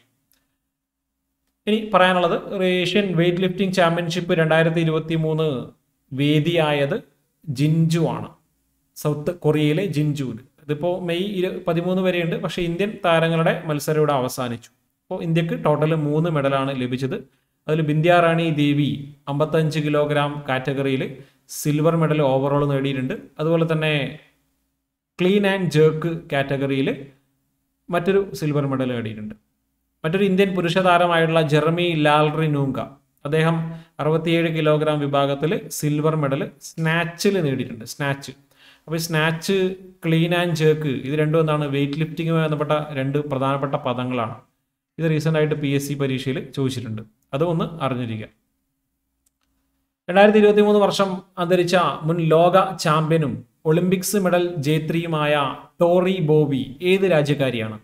ഇനി പറയാനുള്ളത് ഏഷ്യൻ വെയ്റ്റ് ലിഫ്റ്റിംഗ് ചാമ്പ്യൻഷിപ്പ് രണ്ടായിരത്തി ഇരുപത്തി മൂന്ന് വേദിയായത് ജിൻജു ആണ് സൗത്ത് കൊറിയയിലെ ജിൻജുവിൽ ഇതിപ്പോൾ മെയ് ഇരു പതിമൂന്ന് വരെയുണ്ട് പക്ഷേ ഇന്ത്യൻ താരങ്ങളുടെ മത്സരം ഇവിടെ അവസാനിച്ചു അപ്പോൾ ഇന്ത്യക്ക് ടോട്ടൽ മൂന്ന് മെഡലാണ് ലഭിച്ചത് അതിൽ ബിന്ധ്യാറാണി ദേവി അമ്പത്തഞ്ച് കിലോഗ്രാം കാറ്റഗറിയിൽ സിൽവർ മെഡൽ ഓവറോൾ നേടിയിട്ടുണ്ട് അതുപോലെ തന്നെ ക്ലീൻ ആൻഡ് ജേർക്ക് കാറ്റഗറിയിൽ മറ്റൊരു സിൽവർ മെഡൽ നേടിയിട്ടുണ്ട് മറ്റൊരു ഇന്ത്യൻ പുരുഷ താരമായിട്ടുള്ള ജെറമി ലാൽറി നൂങ്ക അദ്ദേഹം അറുപത്തിയേഴ് കിലോഗ്രാം വിഭാഗത്തിൽ സിൽവർ മെഡൽ സ്നാച്ചിൽ നേടിയിട്ടുണ്ട് സ്നാച്ച് അപ്പോൾ ഈ സ്നാച്ച് ക്ലീൻ ആൻഡ് ജേക്ക് ഇത് രണ്ടും എന്താണ് വെയിറ്റ് ലിഫ്റ്റിങ്ങുമായി ബന്ധപ്പെട്ട രണ്ട് പ്രധാനപ്പെട്ട പദങ്ങളാണ് ഇത് റീസെൻ്റ് ആയിട്ട് പി എസ് സി പരീക്ഷയിൽ ചോദിച്ചിട്ടുണ്ട് അതും ഒന്ന് അറിഞ്ഞിരിക്കുക രണ്ടായിരത്തി ഇരുപത്തി മൂന്ന് വർഷം അന്തരിച്ച മുൻ ലോക ചാമ്പ്യനും ഒളിമ്പിക്സ് മെഡൽ ജേത്രിയുമായ ടോറി ബോബി ഏത് രാജ്യക്കാരിയാണ്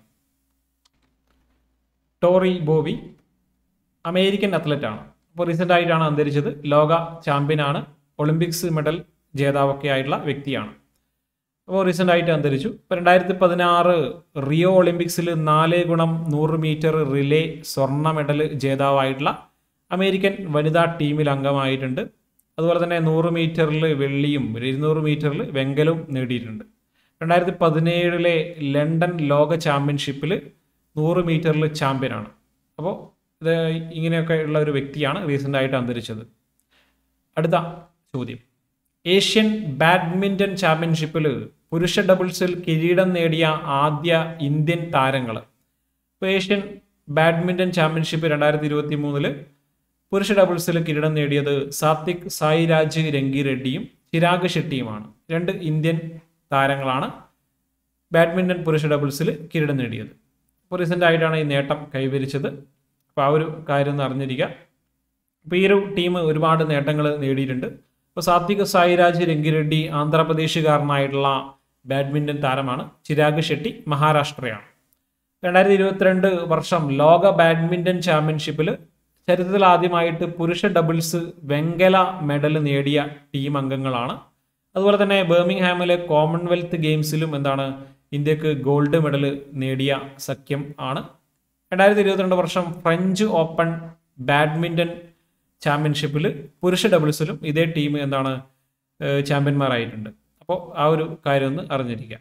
ടോറി ബോബി അമേരിക്കൻ അത്ലറ്റാണ് അപ്പോൾ റീസെൻ്റ് ആയിട്ടാണ് അന്തരിച്ചത് ലോക ചാമ്പ്യനാണ് ഒളിമ്പിക്സ് മെഡൽ ജേതാവൊക്കെ ആയിട്ടുള്ള വ്യക്തിയാണ് അപ്പോൾ റീസെൻ്റ് ആയിട്ട് അന്തരിച്ചു ഇപ്പോൾ രണ്ടായിരത്തി പതിനാറ് റിയോ ഒളിമ്പിക്സിൽ നാല് ഗുണം നൂറ് മീറ്റർ റിലേ സ്വർണ്ണ മെഡൽ ജേതാവായിട്ടുള്ള അമേരിക്കൻ വനിതാ ടീമിൽ അംഗമായിട്ടുണ്ട് അതുപോലെ തന്നെ നൂറ് മീറ്ററിൽ വെള്ളിയും ഇരുന്നൂറ് മീറ്ററിൽ വെങ്കലവും നേടിയിട്ടുണ്ട് രണ്ടായിരത്തി പതിനേഴിലെ ലണ്ടൻ ലോക ചാമ്പ്യൻഷിപ്പിൽ നൂറ് മീറ്ററിൽ ചാമ്പ്യനാണ് അപ്പോൾ ഇത് ഇങ്ങനെയൊക്കെ ഉള്ള ഒരു വ്യക്തിയാണ് റീസെൻ്റ് ആയിട്ട് അന്തരിച്ചത് അടുത്ത ചോദ്യം ഏഷ്യൻ ബാഡ്മിൻ്റൺ ചാമ്പ്യൻഷിപ്പിൽ പുരുഷ ഡബിൾസിൽ കിരീടം നേടിയ ആദ്യ ഇന്ത്യൻ താരങ്ങൾ ഇപ്പോൾ ഏഷ്യൻ ബാഡ്മിൻ്റൺ ചാമ്പ്യൻഷിപ്പ് രണ്ടായിരത്തി ഇരുപത്തി മൂന്നില് പുരുഷ ഡബിൾസിൽ കിരീടം നേടിയത് സാത്വിക് സായിരാജ് രംഗി റെഡ്ഡിയും ചിരാഗ് ഷെട്ടിയുമാണ് രണ്ട് ഇന്ത്യൻ താരങ്ങളാണ് ബാഡ്മിൻ്റൺ പുരുഷ ഡബിൾസിൽ കിരീടം നേടിയത് ഇപ്പോൾ റീസെൻ്റ് ആയിട്ടാണ് ഈ നേട്ടം കൈവരിച്ചത് അപ്പോൾ ആ ഒരു കാര്യം ഒന്ന് അറിഞ്ഞിരിക്കുക അപ്പോൾ ഈ ഒരു ടീം ഒരുപാട് നേട്ടങ്ങൾ നേടിയിട്ടുണ്ട് ഇപ്പോൾ സാത്വിക് സായിരാജ് രംഗിറെഡ്ഡി ആന്ധ്രാപ്രദേശുകാരനായിട്ടുള്ള ബാഡ്മിൻ്റൺ താരമാണ് ചിരാഗ് ഷെട്ടി മഹാരാഷ്ട്രയാണ് രണ്ടായിരത്തി ഇരുപത്തിരണ്ട് വർഷം ലോക ബാഡ്മിൻ്റൺ ചാമ്പ്യൻഷിപ്പിൽ ചരിത്രത്തിൽ ആദ്യമായിട്ട് പുരുഷ ഡബിൾസ് വെങ്കല മെഡൽ നേടിയ ടീം അംഗങ്ങളാണ് അതുപോലെ തന്നെ ബർമിംഗ്ഹാമിലെ കോമൺവെൽത്ത് ഗെയിംസിലും എന്താണ് ഇന്ത്യക്ക് ഗോൾഡ് മെഡൽ നേടിയ സഖ്യം ആണ് രണ്ടായിരത്തി ഇരുപത്തിരണ്ട് വർഷം ഫ്രഞ്ച് ഓപ്പൺ ബാഡ്മിൻ്റൺ ചാമ്പ്യൻഷിപ്പിൽ പുരുഷ ഡബിൾസിലും ഇതേ ടീം എന്താണ് ഏഹ് ചാമ്പ്യന്മാരായിട്ടുണ്ട് അപ്പോൾ ആ ഒരു കാര്യം ഒന്ന് അറിഞ്ഞിരിക്കുക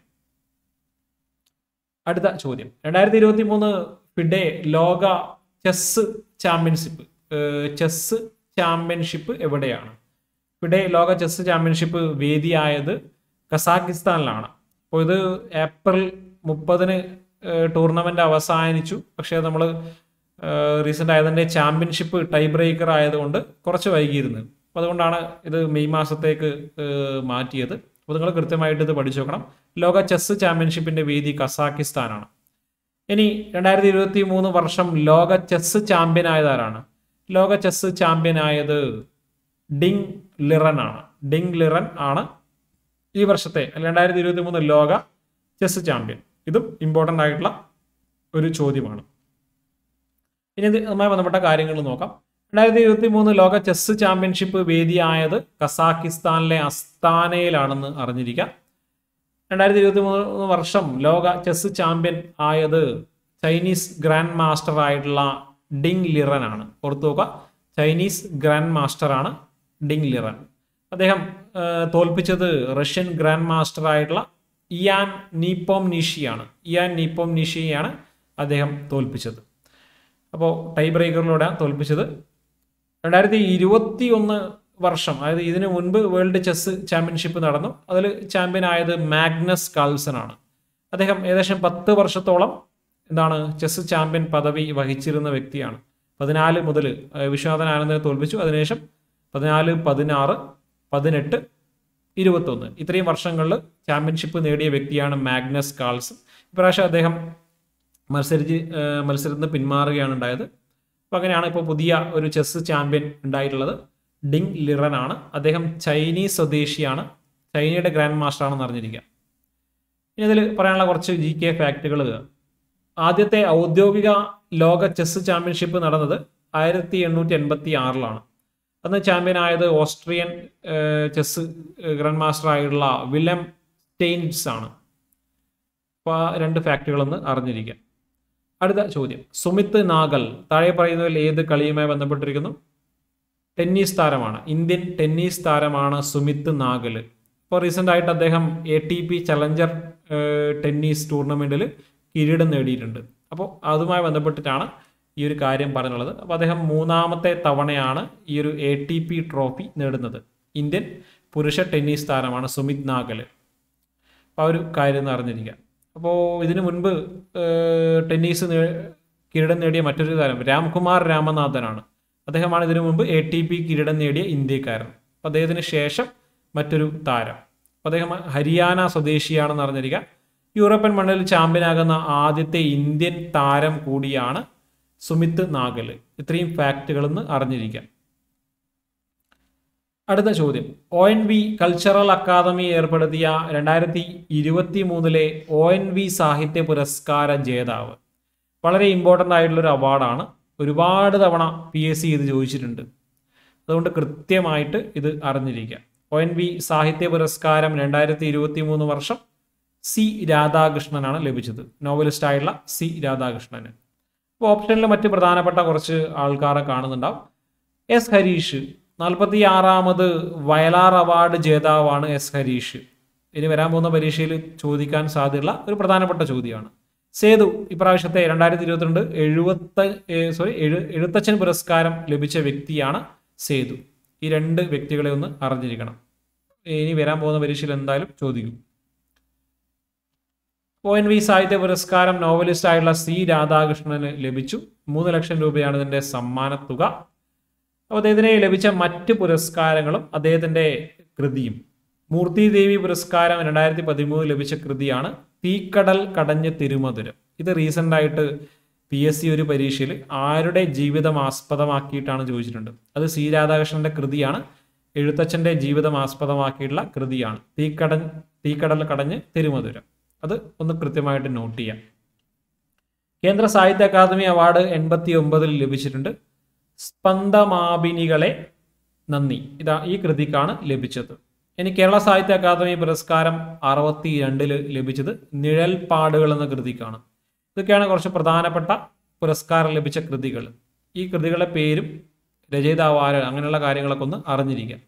അടുത്ത ചോദ്യം രണ്ടായിരത്തി ഇരുപത്തി മൂന്ന് ഫിഡെ ലോക ചെസ് ചാമ്പ്യൻഷിപ്പ് ചെസ് ചാമ്പ്യൻഷിപ്പ് എവിടെയാണ് ഫിഡെ ലോക ചെസ് ചാമ്പ്യൻഷിപ്പ് വേദിയായത് കസാക്കിസ്ഥാനിലാണ് അപ്പോൾ ഇത് ഏപ്രിൽ മുപ്പതിന് ടൂർണമെന്റ് അവസാനിച്ചു പക്ഷേ നമ്മൾ റീസെന്റ് ആയതിന്റെ ചാമ്പ്യൻഷിപ്പ് ടൈ ബ്രേക്കർ ആയതുകൊണ്ട് കുറച്ച് വൈകിയിരുന്നു അപ്പോൾ അതുകൊണ്ടാണ് ഇത് മെയ് മാസത്തേക്ക് ഏഹ്, മാറ്റിയത് അപ്പോൾ നിങ്ങൾ കൃത്യമായിട്ട് ഇത് പഠിച്ചു നോക്കണം ലോക ചെസ് ചാമ്പ്യൻഷിപ്പിന്റെ വേദി കസാക്കിസ്ഥാനാണ് ഇനി രണ്ടായിരത്തി ഇരുപത്തി മൂന്ന് വർഷം ലോക ചെസ് ചാമ്പ്യൻ ആയത് ആരാണ് ലോക ചെസ് ചാമ്പ്യൻ ആയത് ഡിങ് ലിറൻ ആണ് ഡിങ് ലിറൻ ആണ് ഈ വർഷത്തെ രണ്ടായിരത്തി ഇരുപത്തി മൂന്ന് ലോക ചെസ് ചാമ്പ്യൻ ഇതും ഇമ്പോർട്ടൻ്റ് ആയിട്ടുള്ള ഒരു ചോദ്യമാണ് ഇനി ഇത് അതുമായി ബന്ധപ്പെട്ട കാര്യങ്ങൾ നോക്കാം രണ്ടായിരത്തി ഇരുപത്തി മൂന്ന് ലോക ചെസ് ചാമ്പ്യൻഷിപ്പ് വേദിയായത് കസാക്കിസ്ഥാനിലെ അസ്താനയിലാണെന്ന് അറിഞ്ഞിരിക്കാം രണ്ടായിരത്തി ഇരുപത്തി മൂന്ന് വർഷം ലോക ചെസ് ചാമ്പ്യൻ ആയത് ചൈനീസ് ഗ്രാൻഡ് മാസ്റ്റർ ആയിട്ടുള്ള ഡിങ് ലിറൻ ആണ് ഓർത്തു നോക്കുക ചൈനീസ് ഗ്രാൻഡ് മാസ്റ്റർ ആണ് ഡിങ് ലിറൻ അദ്ദേഹം ആ, തോൽപ്പിച്ചത് റഷ്യൻ ഗ്രാൻഡ് മാസ്റ്റർ ആയിട്ടുള്ള ഇയാൻ നീപ്പോം നിഷിയാണ് ഇയാൻ നീപ്പോം നിഷിയാണ് അദ്ദേഹം തോൽപ്പിച്ചത് അപ്പോൾ ടൈ ബ്രേക്കറിലൂടെ തോൽപ്പിച്ചത് രണ്ടായിരത്തി ഇരുപത്തി ഒന്ന് വർഷം അതായത് ഇതിനു മുൻപ് വേൾഡ് ചെസ് ചാമ്പ്യൻഷിപ്പ് നടന്നു അതിൽ ചാമ്പ്യൻ ആയത് മാഗ്നസ് കാൾസൺ ആണ് അദ്ദേഹം ഏകദേശം പത്ത് വർഷത്തോളം എന്താണ് ചെസ് ചാമ്പ്യൻ പദവി വഹിച്ചിരുന്ന വ്യക്തിയാണ് പതിനാല് മുതൽ വിശ്വനാഥൻ ആനന്ദനെ തോൽപ്പിച്ചു അതിനുശേഷം പതിനാല് പതിനാറ് പതിനെട്ട് ഇരുപത്തൊന്ന് ഇത്രയും വർഷങ്ങളിൽ ചാമ്പ്യൻഷിപ്പ് നേടിയ വ്യക്തിയാണ് മാഗ്നസ് കാൾസൺ ഇപ്രാവശ്യം അദ്ദേഹം മത്സരിച്ച് ഏഹ് മത്സരത്തിൽ നിന്ന് പിന്മാറുകയാണ് ഉണ്ടായത് അപ്പോൾ അങ്ങനെയാണ് ഇപ്പോൾ പുതിയ ഒരു ചെസ് ചാമ്പ്യൻ ഉണ്ടായിട്ടുള്ളത് ഡിങ് ലിറൻ ആണ് അദ്ദേഹം ചൈനീസ് സ്വദേശിയാണ് ചൈനയുടെ ഗ്രാൻഡ് മാസ്റ്റർ ആണെന്ന് അറിഞ്ഞിരിക്കുക ഇനി ഇതിൽ പറയാനുള്ള കുറച്ച് ജി കെ ഫാക്റ്റുകൾ ആദ്യത്തെ ഔദ്യോഗിക ലോക ചെസ് ചാമ്പ്യൻഷിപ്പ് നടന്നത് ആയിരത്തി എണ്ണൂറ്റി എൺപത്തി ആറിലാണ് അന്ന് ചാമ്പ്യൻ ആയത് ഓസ്ട്രിയൻ ഏഹ്, ചെസ് ഗ്രാൻഡ് മാസ്റ്റർ ആയിട്ടുള്ള വിലം സ്റ്റെയിൻസ് ആണ് അപ്പോൾ ആ രണ്ട് ഫാക്റ്റുകളൊന്ന് അറിഞ്ഞിരിക്കുക അടുത്ത ചോദ്യം സുമിത് നാഗൽ താഴെ പറയുന്നതിൽ ഏത് കളിയുമായി ബന്ധപ്പെട്ടിരിക്കുന്നു ടെന്നീസ് താരമാണ് ഇന്ത്യൻ ടെന്നീസ് താരമാണ് സുമിത് നാഗൽ ഇപ്പോൾ റീസെൻ്റ് ആയിട്ട് അദ്ദേഹം A T P challenger tennis ടൂർണമെൻറ്റിൽ കിരീടം നേടിയിട്ടുണ്ട് അപ്പോൾ അതുമായി ബന്ധപ്പെട്ടിട്ടാണ് ഈ ഒരു കാര്യം പറഞ്ഞുള്ളത് അപ്പോൾ അദ്ദേഹം മൂന്നാമത്തെ തവണയാണ് ഈ ഒരു എ ടി പി ട്രോഫി നേടുന്നത് ഇന്ത്യൻ പുരുഷ ടെന്നീസ് താരമാണ് സുമിത് നാഗൽ അപ്പോൾ ആ ഒരു കാര്യം ഒന്ന് അറിഞ്ഞിരിക്കുക അപ്പോൾ ഇതിനു മുൻപ് ഏഹ്, ടെന്നീസ് നേ- കിരീടം നേടിയ മറ്റൊരു താരം രാംകുമാർ രാമനാഥനാണ് അദ്ദേഹമാണ് ഇതിനു മുമ്പ് എ ടി പി കിരീടം നേടിയ ഇന്ത്യക്കാരൻ അപ്പോൾ അദ്ദേഹത്തിന് ശേഷം മറ്റൊരു താരം അപ്പോൾ അദ്ദേഹം ഹരിയാന സ്വദേശിയാണെന്ന് അറിഞ്ഞിരിക്കുക യൂറോപ്യൻ മണ്ണിൽ ചാമ്പ്യനാകുന്ന ആദ്യത്തെ ഇന്ത്യൻ താരം കൂടിയാണ് സുമിത് നാഗൽ ഇത്രയും ഫാക്റ്റുകളെന്ന് അറിഞ്ഞിരിക്കാം അടുത്ത ചോദ്യം O N V cultural academy ഏർപ്പെടുത്തിയ രണ്ടായിരത്തി ഇരുപത്തി മൂന്നിലെ ഒ എൻ വി സാഹിത്യ പുരസ്കാര ജേതാവ് വളരെ ഇമ്പോർട്ടൻ്റ് ആയിട്ടുള്ള ഒരു അവാർഡാണ് ഒരുപാട് തവണ പി എസ് സി ഇത് ചോദിച്ചിട്ടുണ്ട് അതുകൊണ്ട് കൃത്യമായിട്ട് ഇത് അറിഞ്ഞിരിക്കുക ഒ എൻ വി സാഹിത്യ പുരസ്കാരം രണ്ടായിരത്തി ഇരുപത്തി മൂന്ന് വർഷം സി രാധാകൃഷ്ണനാണ് ലഭിച്ചത് നോവലിസ്റ്റ് ആയിട്ടുള്ള സി രാധാകൃഷ്ണന് അപ്പോൾ ഓപ്ഷനിൽ മറ്റ് പ്രധാനപ്പെട്ട കുറച്ച് ആൾക്കാരെ കാണുന്നുണ്ടാവും എസ് ഹരീഷ് നാൽപ്പത്തി ആറാമത് വയലാർ അവാർഡ് ജേതാവാണ് എസ് ഹരീഷ് ഇനി വരാൻ പോകുന്ന പരീക്ഷയിൽ ചോദിക്കാൻ സാധ്യതയുള്ള ഒരു പ്രധാനപ്പെട്ട ചോദ്യമാണ് സേതു ഇപ്രാവശ്യത്തെ രണ്ടായിരത്തി ഇരുപത്തിരണ്ട് എഴുപത്ത സോറി എഴു എഴുത്തച്ഛൻ പുരസ്കാരം ലഭിച്ച വ്യക്തിയാണ് സേതു ഈ രണ്ട് വ്യക്തികളെ ഒന്ന് അറിഞ്ഞിരിക്കണം ഇനി വരാൻ പോകുന്ന പരീക്ഷയിൽ എന്തായാലും ചോദിക്കും ഒ എൻ വി സാഹിത്യ പുരസ്കാരം നോവലിസ്റ്റ് ആയിട്ടുള്ള സി രാധാകൃഷ്ണന് ലഭിച്ചു മൂന്ന് ലക്ഷം രൂപയാണ് ഇതിന്റെ സമ്മാനത്തുക അപ്പോൾ അദ്ദേഹത്തിന് ലഭിച്ച മറ്റ് പുരസ്കാരങ്ങളും അദ്ദേഹത്തിന്റെ കൃതിയും മൂർത്തി ദേവി പുരസ്കാരം രണ്ടായിരത്തി പതിമൂന്ന് ലഭിച്ച കൃതിയാണ് തീക്കടൽ കടഞ്ഞ് തിരുമധുരം ഇത് റീസെന്റ് ആയിട്ട് പി എസ് സി ഒരു പരീക്ഷയിൽ ആരുടെ ജീവിതം ആസ്പദമാക്കിയിട്ടാണ് ചോദിച്ചിട്ടുണ്ട് അത് സി രാധാകൃഷ്ണന്റെ കൃതിയാണ് എഴുത്തച്ഛന്റെ ജീവിതം ആസ്പദമാക്കിയിട്ടുള്ള കൃതിയാണ് തീക്കടൻ തീക്കടൽ കടഞ്ഞ് തിരുമധുരം അത് ഒന്ന് കൃത്യമായിട്ട് നോട്ട് ചെയ്യാം കേന്ദ്ര സാഹിത്യ അക്കാദമി അവാർഡ് എൺപത്തി ഒമ്പതിൽ ലഭിച്ചിട്ടുണ്ട് സ്പന്ദമാപിനികളെ നന്ദി ഇതാ ഈ കൃതിക്കാണ് ലഭിച്ചത് ഇനി കേരള സാഹിത്യ അക്കാദമി പുരസ്കാരം അറുപത്തി രണ്ടില് ലഭിച്ചത് നിഴൽപ്പാടുകൾ എന്ന കൃതിക്കാണ് ഇതൊക്കെയാണ് കുറച്ച് പ്രധാനപ്പെട്ട പുരസ്കാരം ലഭിച്ച കൃതികൾ ഈ കൃതികളുടെ പേരും രചയിതാവാര് അങ്ങനെയുള്ള കാര്യങ്ങളൊക്കെ ഒന്ന് അറിഞ്ഞിരിക്കാം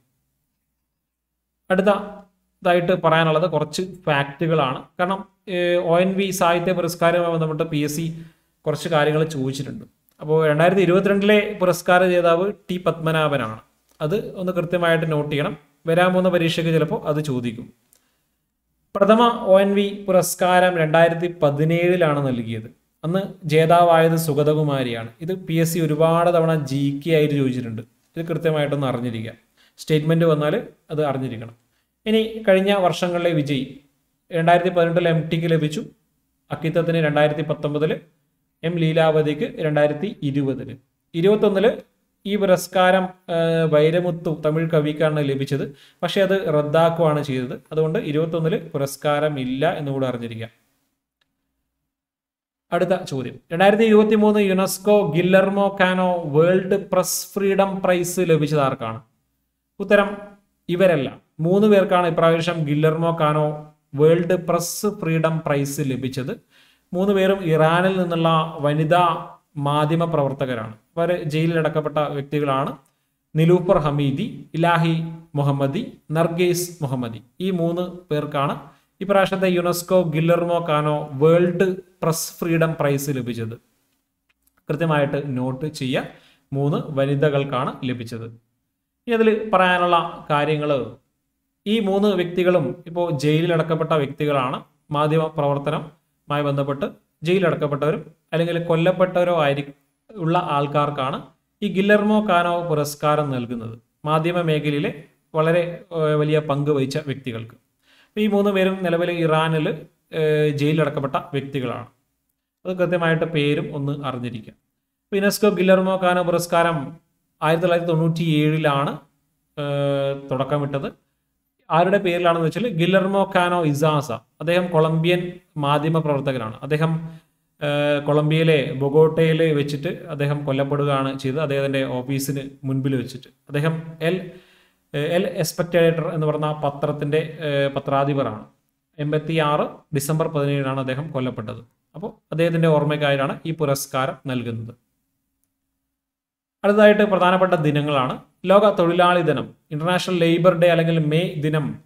അടുത്തതായിട്ട് പറയാനുള്ളത് കുറച്ച് ഫാക്റ്റുകളാണ് കാരണം ഒ എൻ വി സാഹിത്യ പുരസ്കാരവുമായി ബന്ധപ്പെട്ട് പി എസ് സി കുറച്ച് കാര്യങ്ങൾ ചോദിച്ചിട്ടുണ്ട് അപ്പോൾ രണ്ടായിരത്തി ഇരുപത്തിരണ്ടിലെ പുരസ്കാര ജേതാവ് ടി പത്മനാഭനാണ് അത് ഒന്ന് കൃത്യമായിട്ട് നോട്ട് ചെയ്യണം വരാൻ പോകുന്ന പരീക്ഷയ്ക്ക് ചിലപ്പോൾ അത് ചോദിക്കും പ്രഥമ ഒ എൻ വി പുരസ്കാരം രണ്ടായിരത്തി പതിനേഴിലാണ് നൽകിയത് അന്ന് ജേതാവായത് സുഗതകുമാരിയാണ് ഇത് പി എസ് സി ഒരുപാട് തവണ ജി കെ ആയിട്ട് ചോദിച്ചിട്ടുണ്ട് ഇത് കൃത്യമായിട്ടൊന്ന് അറിഞ്ഞിരിക്കുക സ്റ്റേറ്റ്മെന്റ് വന്നാൽ അത് അറിഞ്ഞിരിക്കണം ഇനി കഴിഞ്ഞ വർഷങ്ങളിലെ വിജയി രണ്ടായിരത്തി പതിനെട്ടിൽ എം ടിക്ക് ലഭിച്ചു അക്കിത്തത്തിന് രണ്ടായിരത്തി പത്തൊമ്പതിൽ എം ലീലാവതിക്ക് രണ്ടായിരത്തി ഇരുപതില് ഇരുപത്തൊന്നില് ഈ പുരസ്കാരം ആ, വൈരമുത്തു തമിഴ് കവിക്കാണ് ലഭിച്ചത് പക്ഷേ അത് റദ്ദാക്കുകയാണ് ചെയ്തത് അതുകൊണ്ട് ഇരുപത്തൊന്നില് പുരസ്കാരം ഇല്ല എന്നുകൂടെ അറിഞ്ഞിരിക്കാം അടുത്ത ചോദ്യം രണ്ടായിരത്തി ഇരുപത്തി മൂന്ന് UNESCO Guillermo Cano world press freedom prize ലഭിച്ചത് ആർക്കാണ് ഉത്തരം ഇവരല്ല മൂന്ന് പേർക്കാണ് ഇപ്രാവശ്യം Guillermo Cano world press freedom prize ലഭിച്ചത് മൂന്ന് പേരും ഇറാനിൽ നിന്നുള്ള വനിതാ മാധ്യമ പ്രവർത്തകരാണ് അവർ ജയിലിലടക്കപ്പെട്ട വ്യക്തികളാണ് നിലൂഫർ ഹമീദി ഇലാഹി മുഹമ്മദി നർഗേസ് മുഹമ്മദി ഈ മൂന്ന് പേർക്കാണ് ഇപ്രാവശ്യത്തെ UNESCO Guillermo Cano world press freedom prize ലഭിച്ചത് കൃത്യമായിട്ട് നോട്ട് ചെയ്യുക മൂന്ന് വനിതകൾക്കാണ് ലഭിച്ചത് ഇനി അതിൽ പറയാനുള്ള കാര്യങ്ങൾ ഈ മൂന്ന് വ്യക്തികളും ഇപ്പോൾ ജയിലിലടക്കപ്പെട്ട വ്യക്തികളാണ് മാധ്യമ പ്രവർത്തനവുമായി ബന്ധപ്പെട്ട് ജയിലിലടക്കപ്പെട്ടവരും അല്ലെങ്കിൽ കൊല്ലപ്പെട്ടവരോ ആയി ഉള്ള ആൾക്കാർക്കാണ് ഈ ഗില്ലർമോ കാനോ പുരസ്കാരം നൽകുന്നത് മാധ്യമ മേഖലയിലെ വളരെ ഏഹ്, വലിയ പങ്ക് വഹിച്ച വ്യക്തികൾക്ക് അപ്പോൾ ഈ മൂന്ന് പേരും നിലവിൽ ഇറാനിൽ ഏഹ്, ജയിലിലടക്കപ്പെട്ട വ്യക്തികളാണ് അത് കൃത്യമായിട്ട് പേരും ഒന്ന് അറിഞ്ഞിരിക്കുക അപ്പോൾ യുനെസ്കോ ഗില്ലർമോ കാനോ പുരസ്കാരം ആയിരത്തി തൊള്ളായിരത്തി തൊണ്ണൂറ്റി ഏഴിലാണ് തുടക്കമിട്ടത് ആരുടെ പേരിലാണെന്ന് വെച്ചാൽ ഗില്ലർമോ കാനോ ഇസാസ അദ്ദേഹം കൊളംബിയൻ മാധ്യമ പ്രവർത്തകനാണ് അദ്ദേഹം ഏഹ്, കൊളംബിയയിലെ ബൊഗോട്ടയിൽ വെച്ചിട്ട് അദ്ദേഹം കൊല്ലപ്പെടുകയാണ് ചെയ്തത് അദ്ദേഹത്തിൻ്റെ ഓഫീസിന് മുൻപിൽ വെച്ചിട്ട് അദ്ദേഹം എൽ എൽ എസ്പെക്ടേറ്റർ എന്ന് പറഞ്ഞ പത്രത്തിൻ്റെ ഏഹ്, പത്രാധിപരാണ് എൺപത്തി ആറ് ഡിസംബർ പതിനേഴിനാണ് അദ്ദേഹം കൊല്ലപ്പെട്ടത് അപ്പോൾ അദ്ദേഹത്തിൻ്റെ ഓർമ്മയ്ക്കായിട്ടാണ് ഈ പുരസ്കാരം നൽകുന്നത് അടുത്തതായിട്ട് പ്രധാനപ്പെട്ട ദിനങ്ങളാണ് ലോക തൊഴിലാളി ദിനം ഇന്റർനാഷണൽ ലേബർ ഡേ അല്ലെങ്കിൽ മെയ് ദിനം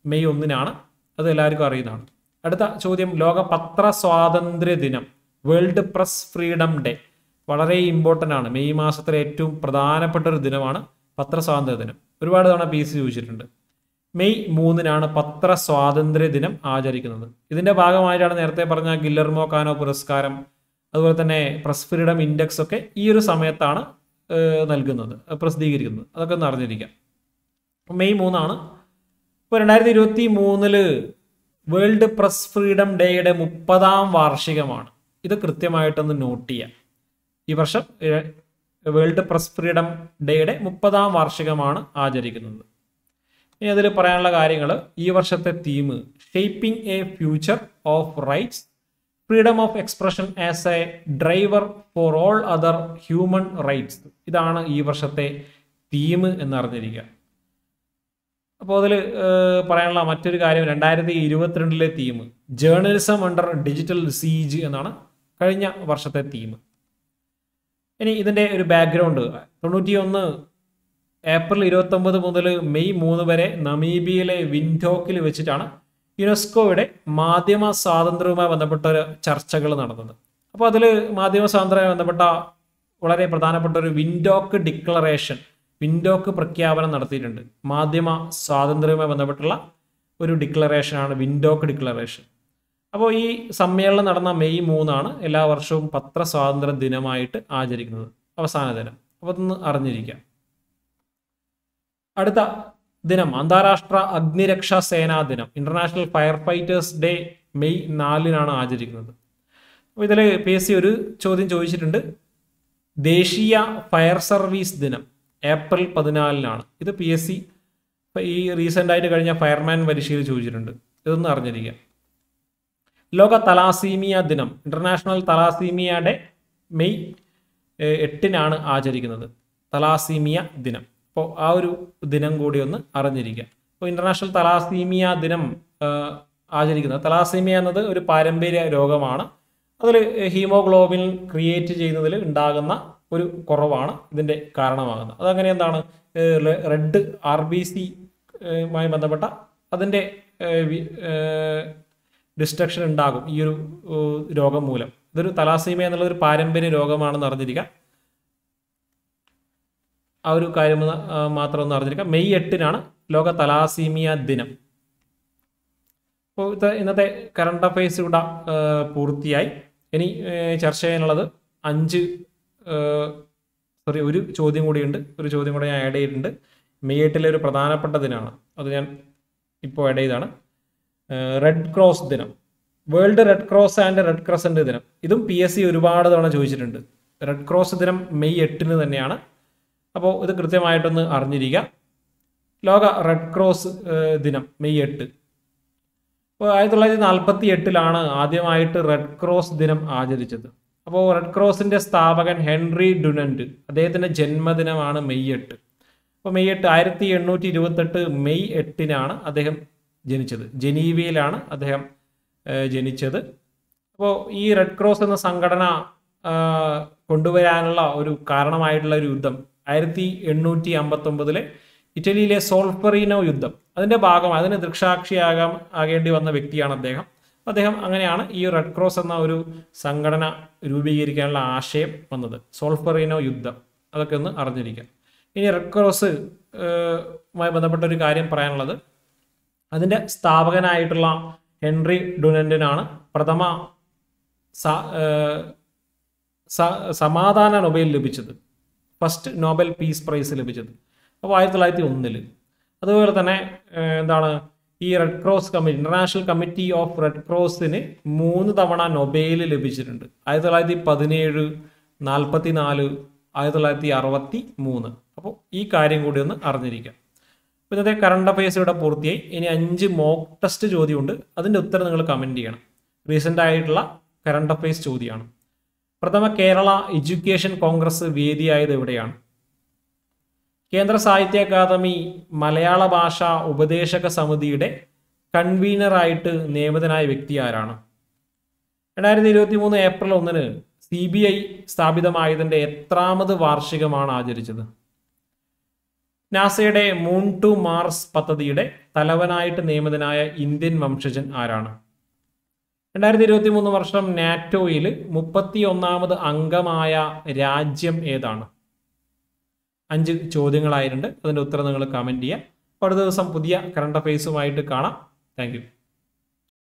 മെയ് ഒന്നിനാണ് അത് എല്ലാവർക്കും അറിയുന്നതാണ് അടുത്ത ചോദ്യം ലോക പത്ര സ്വാതന്ത്ര്യ ദിനം വേൾഡ് പ്രസ് ഫ്രീഡം ഡേ വളരെ ഇമ്പോർട്ടൻ്റ് ആണ് മെയ് മാസത്തിലെ ഏറ്റവും പ്രധാനപ്പെട്ട ഒരു ദിനമാണ് പത്രസ്വാതന്ത്ര്യ ദിനം ഒരുപാട് തവണ പി സി ചോദിച്ചിട്ടുണ്ട് മെയ് മൂന്നിനാണ് പത്ര സ്വാതന്ത്ര്യ ദിനം ആചരിക്കുന്നത് ഇതിന്റെ ഭാഗമായിട്ടാണ് നേരത്തെ പറഞ്ഞ ഗില്ലർമോ കാനോ പുരസ്കാരം അതുപോലെ തന്നെ പ്രസ് ഫ്രീഡം ഇൻഡെക്സ് ഒക്കെ ഈ ഒരു സമയത്താണ് ഏഹ്, നൽകുന്നത് പ്രസിദ്ധീകരിക്കുന്നത് അതൊക്കെ ഒന്ന് അറിഞ്ഞിരിക്കാം മെയ് മൂന്നാണ് ഇപ്പോൾ രണ്ടായിരത്തി ഇരുപത്തി മൂന്നില് വേൾഡ് പ്രസ് ഫ്രീഡം ഡേയുടെ മുപ്പതാം വാർഷികമാണ് ഇത് കൃത്യമായിട്ടൊന്ന് നോട്ട് ചെയ്യാം ഈ വർഷം ഏഹ്, വേൾഡ് പ്രസ് ഫ്രീഡം ഡേയുടെ മുപ്പതാം വാർഷികമാണ് ആചരിക്കുന്നത് ഇനി അതിൽ പറയാനുള്ള കാര്യങ്ങൾ ഈ വർഷത്തെ theme shaping a future of rights freedom of expression as a driver for all other human rights ഇതാണ് ഈ വർഷത്തെ തീം എന്നറിഞ്ഞിരിക്കുക അപ്പോൾ അതിൽ പറയാനുള്ള മറ്റൊരു കാര്യം രണ്ടായിരത്തി ഇരുപത്തിരണ്ടിലെ theme journalism under digital siege എന്നാണ് കഴിഞ്ഞ വർഷത്തെ തീം ഇനി ഇതിൻ്റെ ഒരു ബാക്ക്ഗ്രൗണ്ട് തൊണ്ണൂറ്റി ഒന്ന് ഏപ്രിൽ ഇരുപത്തൊമ്പത് മുതൽ മെയ് മൂന്ന് വരെ നമീബിയയിലെ വിൻഡോക്കിൽ വെച്ചിട്ടാണ് യുനെസ്കോയുടെ മാധ്യമ സ്വാതന്ത്ര്യവുമായി ബന്ധപ്പെട്ട ഒരു ചർച്ചകൾ നടന്നത് അപ്പോൾ അതിൽ മാധ്യമ സ്വാതന്ത്ര്യവുമായി ബന്ധപ്പെട്ട വളരെ പ്രധാനപ്പെട്ട ഒരു വിൻഡോക്ക് ഡിക്ലറേഷൻ വിൻഡോക്ക് പ്രഖ്യാപനം നടത്തിയിട്ടുണ്ട് മാധ്യമ സ്വാതന്ത്ര്യവുമായി ബന്ധപ്പെട്ടുള്ള ഒരു ഡിക്ലറേഷനാണ് വിൻഡോക്ക് ഡിക്ലറേഷൻ അപ്പോൾ ഈ സമ്മേളനം നടന്ന മെയ് മൂന്നാണ് എല്ലാ വർഷവും പത്രസ്വാതന്ത്ര്യ ദിനമായിട്ട് ആചരിക്കുന്നത് അവസാന ദിനം അപ്പോൾ അതൊന്ന് അറിഞ്ഞിരിക്കാം അടുത്ത ദിനം അന്താരാഷ്ട്ര അഗ്നിരക്ഷാ സേനാ ദിനം international fire fighters day May നാലിനാണ് ആചരിക്കുന്നത് അപ്പോൾ ഇതിൽ പി എസ് സി ഒരു ചോദ്യം ചോദിച്ചിട്ടുണ്ട് ദേശീയ ഫയർ സർവീസ് ദിനം ഏപ്രിൽ പതിനാലിനാണ് ഇത് പി എസ് സി ഈ റീസെൻ്റ് ആയിട്ട് കഴിഞ്ഞ ഫയർമാൻ പരീക്ഷയിൽ ചോദിച്ചിട്ടുണ്ട് ഇതൊന്ന് അറിഞ്ഞിരിക്കാം ലോക തലാസീമിയ ദിനം ഇന്റർനാഷണൽ തലാസീമിയ ഡേ മെയ് ഏഹ്, എട്ടിനാണ് ആചരിക്കുന്നത് തലാസീമിയ ദിനം അപ്പോൾ ആ ഒരു ദിനം കൂടി ഒന്ന് അറിഞ്ഞിരിക്കുക അപ്പോൾ ഇന്റർനാഷണൽ തലാസീമിയ ദിനം ഏഹ്, ആചരിക്കുന്നത് തലാസീമിയ എന്നത് ഒരു പാരമ്പര്യ രോഗമാണ് അതിൽ ഹീമോഗ്ലോബിൻ ക്രിയേറ്റ് ചെയ്യുന്നതിൽ ഉണ്ടാകുന്ന ഒരു കുറവാണ് ഇതിൻ്റെ കാരണമാകുന്നത് അതങ്ങനെ എന്താണ് റെഡ് ആർ ബി സി മായി ബന്ധപ്പെട്ട അതിൻ്റെ ഡിസ്ട്രക്ഷൻ ഉണ്ടാകും ഈ ഒരു ഏഹ്, രോഗം മൂലം ഇതൊരു തലാസീമിയ എന്നുള്ള ഒരു പാരമ്പര്യ രോഗമാണെന്ന് അറിഞ്ഞിരിക്കുക ആ ഒരു കാര്യം ഒന്ന്, ആ, മാത്രം ഒന്ന് അറിഞ്ഞിരിക്കുക മെയ് എട്ടിനാണ് ലോക തലാസീമിയ ദിനം അപ്പോൾ ഇത് ഇന്നത്തെ കറണ്ട് അഫയേഴ്സ് ഇവിടെ ആ, പൂർത്തിയായി ഇനി ഏ, ചർച്ച ചെയ്യാനുള്ളത് അഞ്ച് സോറി ഒരു ചോദ്യം കൂടിയുണ്ട് ഒരു ചോദ്യം കൂടെ ഞാൻ ആഡ് ചെയ്തിട്ടുണ്ട് മെയ് എട്ടിലെ ഒരു പ്രധാനപ്പെട്ട ദിനമാണ് അത് ഞാൻ ഇപ്പോൾ ആഡ് ചെയ്താണ് റെഡ് ക്രോസ് ദിനം world red cross and red crescent ദിനം ഇതും പി എസ് സി ഒരുപാട് തവണ ചോദിച്ചിട്ടുണ്ട് റെഡ് ക്രോസ് ദിനം മെയ് എട്ടിന് തന്നെയാണ് അപ്പോൾ ഇത് കൃത്യമായിട്ടൊന്ന് അറിഞ്ഞിരിക്കുക ലോക റെഡ് ക്രോസ് ഏഹ്, ദിനം മെയ് എട്ട് അപ്പോൾ ആയിരത്തി തൊള്ളായിരത്തി നാൽപ്പത്തി എട്ടിലാണ് ആദ്യമായിട്ട് റെഡ് ക്രോസ് ദിനം ആചരിച്ചത് അപ്പോൾ റെഡ് ക്രോസിന്റെ സ്ഥാപകൻ ഹെൻറി ഡുനന്റ് അദ്ദേഹത്തിന്റെ ജന്മദിനമാണ് മെയ് എട്ട് അപ്പോൾ മെയ് എട്ട് ആയിരത്തി എണ്ണൂറ്റി ഇരുപത്തെട്ട് മെയ് എട്ടിനാണ് അദ്ദേഹം ജനിച്ചത് ജനീവയിലാണ് അദ്ദേഹം ഏഹ്, ജനിച്ചത് അപ്പോൾ ഈ റെഡ് ക്രോസ് എന്ന സംഘടന ആ, കൊണ്ടുവരാനുള്ള ഒരു കാരണമായിട്ടുള്ള ഒരു യുദ്ധം ആയിരത്തി എണ്ണൂറ്റി അമ്പത്തൊമ്പതിലെ ഇറ്റലിയിലെ സോൾഫറീനോ യുദ്ധം അതിന്റെ ഭാഗമായി അതിന് ദൃക്സാക്ഷിയാകാൻ ആകേണ്ടി വന്ന വ്യക്തിയാണ് അദ്ദേഹം അദ്ദേഹം അങ്ങനെയാണ് ഈ റെഡ് ക്രോസ് എന്ന ഒരു സംഘടന രൂപീകരിക്കാനുള്ള ആശയം വന്നത് സോൾഫറീനോ യുദ്ധം അതൊക്കെ ഒന്ന് അറിഞ്ഞിരിക്കാം ഇനി റെഡ് ക്രോസ് ഏഹ്, മായി ബന്ധപ്പെട്ട ഒരു കാര്യം പറയാനുള്ളത് അതിൻ്റെ സ്ഥാപകനായിട്ടുള്ള ഹെൻറി ഡുനന്റിനാണ് പ്രഥമ സ- ഏഹ്, സ- സമാധാന നൊബേൽ ലഭിച്ചത് ഫസ്റ്റ് നോബൽ പീസ് പ്രൈസ് ലഭിച്ചത് അപ്പോൾ ആയിരത്തി തൊള്ളായിരത്തി ഒന്നില് അതുപോലെ തന്നെ ഏഹ്, എന്താണ് ഈ red cross committee international committee of red ക്രോസിന് മൂന്ന് തവണ നൊബേൽ ലഭിച്ചിട്ടുണ്ട് ആയിരത്തി തൊള്ളായിരത്തി പതിനേഴ് നാൽപ്പത്തി നാല് ആയിരത്തി തൊള്ളായിരത്തി അറുപത്തി മൂന്ന് അപ്പോൾ ഈ കാര്യം കൂടി ഒന്ന് അറിഞ്ഞിരിക്കാം അപ്പോൾ ഇന്നത്തെ കറണ്ട് അഫയേഴ്സ് ഇവിടെ പൂർത്തിയായി ഇനി അഞ്ച് മോക്ക് ടെസ്റ്റ് ചോദ്യമുണ്ട് അതിൻ്റെ ഉത്തരം നിങ്ങൾ കമൻറ്റ് ചെയ്യണം റീസെൻ്റ് ആയിട്ടുള്ള കറണ്ട് അഫയേഴ്സ് ചോദ്യമാണ് പ്രഥമ കേരള എഡ്യൂക്കേഷൻ കോൺഗ്രസ് വേദിയായത് എവിടെയാണ് കേന്ദ്ര സാഹിത്യ അക്കാദമി മലയാള ഭാഷാ ഉപദേശക സമിതിയുടെ കൺവീനറായിട്ട് നിയമിതനായ വ്യക്തി ആരാണ് രണ്ടായിരത്തി ഇരുപത്തി മൂന്ന് ഏപ്രിൽ ഒന്നിന് സി ബി ഐ സ്ഥാപിതമായതിൻ്റെ എത്രാമത് വാർഷികമാണ് ആചരിച്ചത് നാസയുടെ മൂൺ ടു മാർസ് പദ്ധതിയുടെ തലവനായിട്ട് നിയമിതനായ ഇന്ത്യൻ വംശജൻ ആരാണ് രണ്ടായിരത്തി ഇരുപത്തി മൂന്ന് വർഷം നാറ്റോയിൽ മുപ്പത്തി ഒന്നാമത് അംഗമായ രാജ്യം ഏതാണ് അഞ്ച് ചോദ്യങ്ങളായിട്ടുണ്ട് അതിൻ്റെ ഉത്തരം നിങ്ങൾ കമൻറ്റ് ചെയ്യുക അടുത്ത ദിവസം പുതിയ കറണ്ട് അഫയേഴ്സുമായിട്ട് കാണാം താങ്ക്